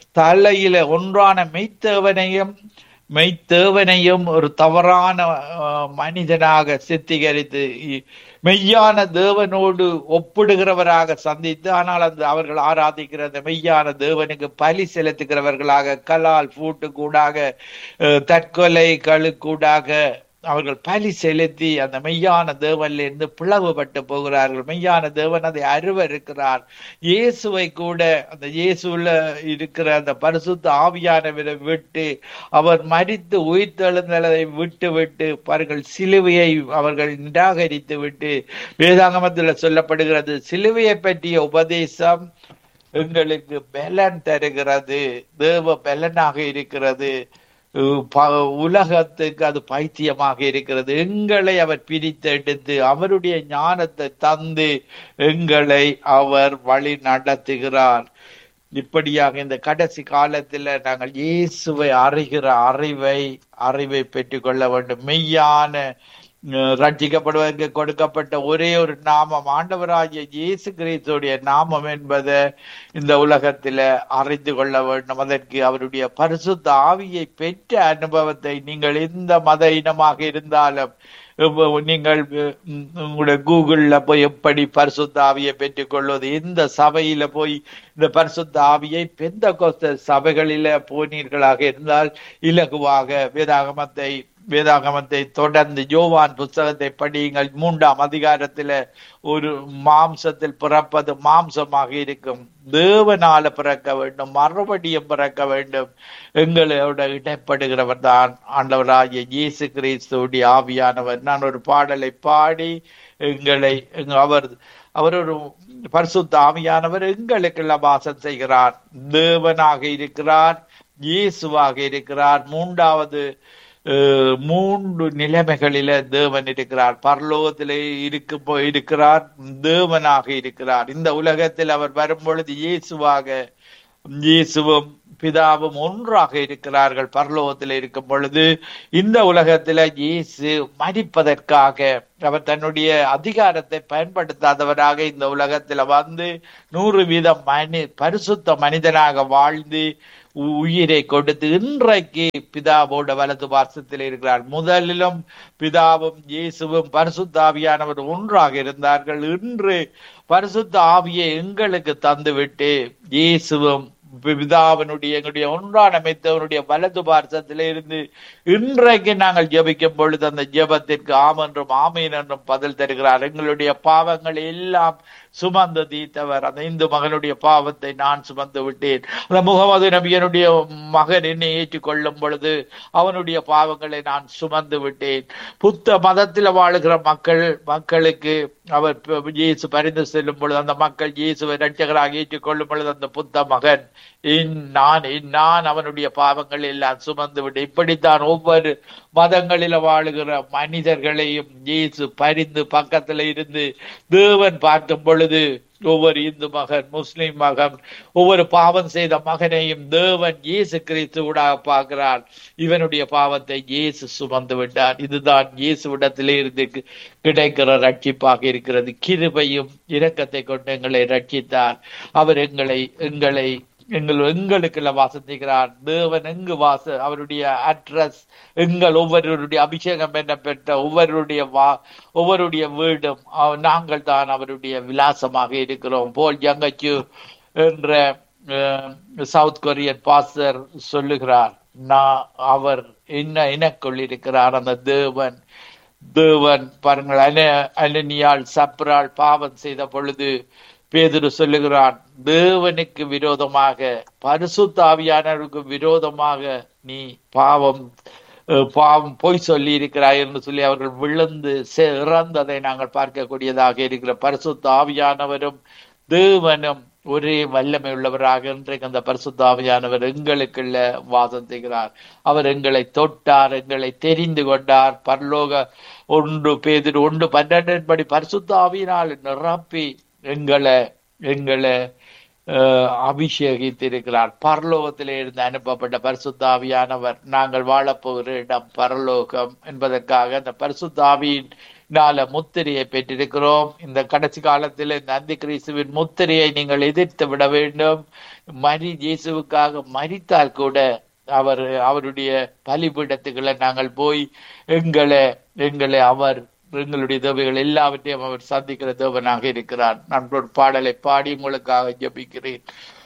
தலையில ஒன்றான மெய்த்தேவனையும் மெய்த்தேவனையும் ஒரு தவறான அஹ், மனிதனாக சித்தரித்து இ- மெய்யான தேவனோடு ஒப்பிடுகிறவராக சந்தித்து ஆனால் அந்த அவர்கள் ஆராதிக்கிற அந்த மெய்யான தேவனுக்கு பலி செலுத்துகிறவர்களாக கலால் பூட்டு கூடாக அஹ், தற்கொலைகளுக்கூடாக அவர்கள் பலி செலுத்தி அந்த மெய்யான தேவன்ல இருந்து பிளவுபட்டு போகிறார்கள் மெய்யான தேவன் அதை அருவருக்கிறார் இயேசுவை கூட அந்த இயேசுல இருக்கிற அந்த பரிசுத்த ஆவியானவரை விட்டு அவர் மரித்து உயிர்த்தெழுந்ததை விட்டு விட்டு பாருங்கள் சிலுவையை அவர்கள் நிராகரித்து விட்டு வேதாங்கமத்தில் சொல்லப்படுகிறது சிலுவையை பற்றிய உபதேசம் எங்களுக்கு பலன் தருகிறது தேவ பலனாக இருக்கிறது உ- ப- உலகத்துக்கு அது பைத்தியமாக இருக்கிறது எங்களை அவர் பிரித்தெடுத்து அவருடைய ஞானத்தை தந்து எங்களை அவர் வழி நடத்துகிறார் இப்படியாக இந்த கடைசி காலத்துல நாங்கள் இயேசுவை அறிகிற அறிவை அறிவை பெற்றுக்கொள்ள வேண்டும் மெய்யான அஹ், ரட்சிக்கப்படுவதற்கு கொடுக்கப்பட்ட ஒரே ஒரு நாமம் ஆண்டவராகிய இயேசு கிறிஸ்துடைய நாமம் என்பதை இந்த உலகத்தில அறிந்து கொள்ள வேண்டும் அதற்கு அவருடைய பரிசுத்த ஆவியை பெற்ற அனுபவத்தை நீங்கள் எந்த மத இனமாக இருந்தாலும் இப்ப நீங்கள் உம், உங்களுடைய கூகுள்ல போய் எப்படி பரிசுத்த ஆவியை பெற்றுக்கொள்வது எந்த சபையில போய் இந்த பரிசுத்த ஆவியை பெந்த சபைகளில போனீர்களாக இருந்தால் இலகுவாக வேதாகமத்தை வேதாகமத்தை தொடர்ந்து யோவான் புஸ்தகத்தை படியுங்கள் மூன்றாம் அதிகாரத்துல ஒரு மாம்சத்தில் பிறப்பது மாம்சமாக இருக்கும் தேவனால பிறக்க வேண்டும் மறுபடியும் பிறக்க வேண்டும் எங்களோட இடைப்படுகிறவர் தான் ஆண்டவராகிய இயேசு கிறிஸ்துடைய ஆவியானவர் நான் ஒரு பாடலை பாடி எங்களை எங்க- அவர் அவர் ஒரு பரிசுத்த ஆவியானவர் எங்களுக்கெல்லாம் வாசம் செய்கிறார் தேவனாக இருக்கிறார் இயேசுவாக இருக்கிறார் மூன்றாவது அஹ், மூன்று நிலைமைகளில தேவன் இருக்கிறார் பரலோகத்திலே இருக்கு இருக்கிறார் தேவனாக இருக்கிறார் இந்த உலகத்தில் அவர் வரும்பொழுது இயேசுவாக இயேசுவும் பிதாவும் ஒன்றாக இருக்கிறார்கள் பரலோகத்தில் இருக்கும் பொழுது இந்த உலகத்துல இயேசு மறிப்பதற்காக அவர் தன்னுடைய அதிகாரத்தை பயன்படுத்தாதவராக இந்த உலகத்துல வந்து நூறு வீதம் மனி பரிசுத்த மனிதனாக வாழ்ந்து உ- உயிரை கொடுத்து இன்றைக்கு பிதாவோட வலது பாசத்தில் இருக்கிறார் முதலிலும் பிதாவும் இயேசுவும் பரிசுத்த ஆவியானவர் ஒன்றாக இருந்தார்கள் இன்று பரிசுத்த ஆவியை எங்களுக்கு தந்துவிட்டு இயேசுவும் பிதாவினுடைய எங்களுடைய ஒன்றான மெத்தவனுடைய வலது பார்சத்திலே இருந்து இன்றைக்கு நாங்கள் ஜெபிக்கும் பொழுது அந்த ஜெபத்திற்கு ஆம் என்றும் ஆமீன் என்றும் பதில் தருகிறார் எங்களுடைய பாவங்களை எல்லாம் சுமந்து தீர்த்தவர் அந்த இந்து மகனுடைய பாவத்தை நான் சுமந்து விட்டேன் அந்த முகமது நபியனுடைய மகன் என்னை ஏற்றுக்கொள்ளும் பொழுது அவனுடைய பாவங்களை நான் சுமந்து விட்டேன் புத்த மதத்தில் வாழுகிற மக்கள் மக்களுக்கு அவர் ப- இயேசு பரிந்து செல்லும் பொழுது அந்த மக்கள் இயேசுவை ரட்சகராக ஏற்றுக்கொள்ளும் பொழுது அந்த புத்த மகன் இன் நான் இன் நான் அவனுடைய பாவங்கள் எல்லாம் சுமந்து விட்டு இப்படித்தான் ஒவ்வொரு மதங்களில வாழுகிற மனிதர்களையும் இயேசு பரிந்து பக்கத்துல இருந்து தேவன் பார்க்கும் பொழுது ஒவ்வொரு இந்து மகன் முஸ்லிம் மகன் ஒவ்வொரு பாவம் செய்த மகனையும் தேவன் இயேசு கிறிஸ்துவடாக பார்க்கிறார் இவனுடைய பாவத்தை இயேசு சுமந்து விட்டார் இதுதான் இயேசுவிடத்திலே இருந்து கி- கிடைக்கிற ரட்சிப்பாக இருக்கிறது கிருபையும் இரக்கத்தை கொண்டு எங்களை ரட்சித்தார் அவர் எங்களை எங்களை எங்கள் எங்களுக்குள்ள வாசத்திக்கிறார் தேவன் எங்கு வாச அவருடைய அட்ரஸ் எங்கள் ஒவ்வொருவருடைய அபிஷேகம் என்ன பெற்ற ஒவ்வொருடைய வா ஒவ்வொருடைய வீடும் அவ- நாங்கள் தான் அவருடைய விலாசமாக இருக்கிறோம் போல் யங்கச்சு என்ற அஹ், சவுத் கொரியன் பாஸ்டர் சொல்லுகிறார் நான் அவர் என்ன எனக்குள் இருக்கிறார் அந்த தேவன் தேவன் பாருங்கள் அன அனனியால் சப்ரால் பாவம் செய்த பொழுது பேதுரு சொல்லுகிறான் தேவனுக்கு விரோதமாக பரிசுத்த ஆவியானவருக்கு விரோதமாக நீ பாவம் அஹ், பாவம் பொய் சொல்லி இருக்கிறாய் என்று சொல்லி அவர்கள் விழுந்து செ- இறந்ததை நாங்கள் பார்க்கக்கூடியதாக இருக்கிற பரிசுத்த ஆவியானவரும் தேவனும் ஒரே வல்லமை உள்ளவராக இன்றைக்கு அந்த பரிசுத்த ஆவியானவர் எங்களுக்குள்ள வாசம் செய்கிறார் அவர் எங்களை தொட்டார் எங்களை தெரிந்து கொண்டார் பரலோக ஒன்று பேதிரு ஒன்று பன்னெண்டின் படி பரிசுத்த ஆவியினால் நிரப்பி எங்களை எங்களை அஹ், அபிஷேகித்திருக்கிறார் பரலோகத்திலே இருந்து அனுப்பப்பட்ட பரிசுத்த ஆவியானவர் நாங்கள் வாழப்போகிற இடம் பரலோகம் என்பதற்காக அந்த பரிசுத்த ஆவியினால முத்திரையை பெற்றிருக்கிறோம் இந்த கடைசி காலத்தில் இந்த அந்தி கிறிஸ்துவின் முத்திரையை நீங்கள் எதிர்த்து விட வேண்டும் மரி இயேசுவுக்காக மரித்தால் கூட அவர் அவருடைய பலிபீடத்துக்களை நாங்கள் போய் எங்களை எங்களை அவர் எங்களுடைய தேவைகள் எல்லாவற்றையும் அவர் சந்திக்கிற தேவனாக இருக்கிறார் நான் ஒரு பாடலை பாடி உங்களுக்காக ஜெபிக்கிறேன்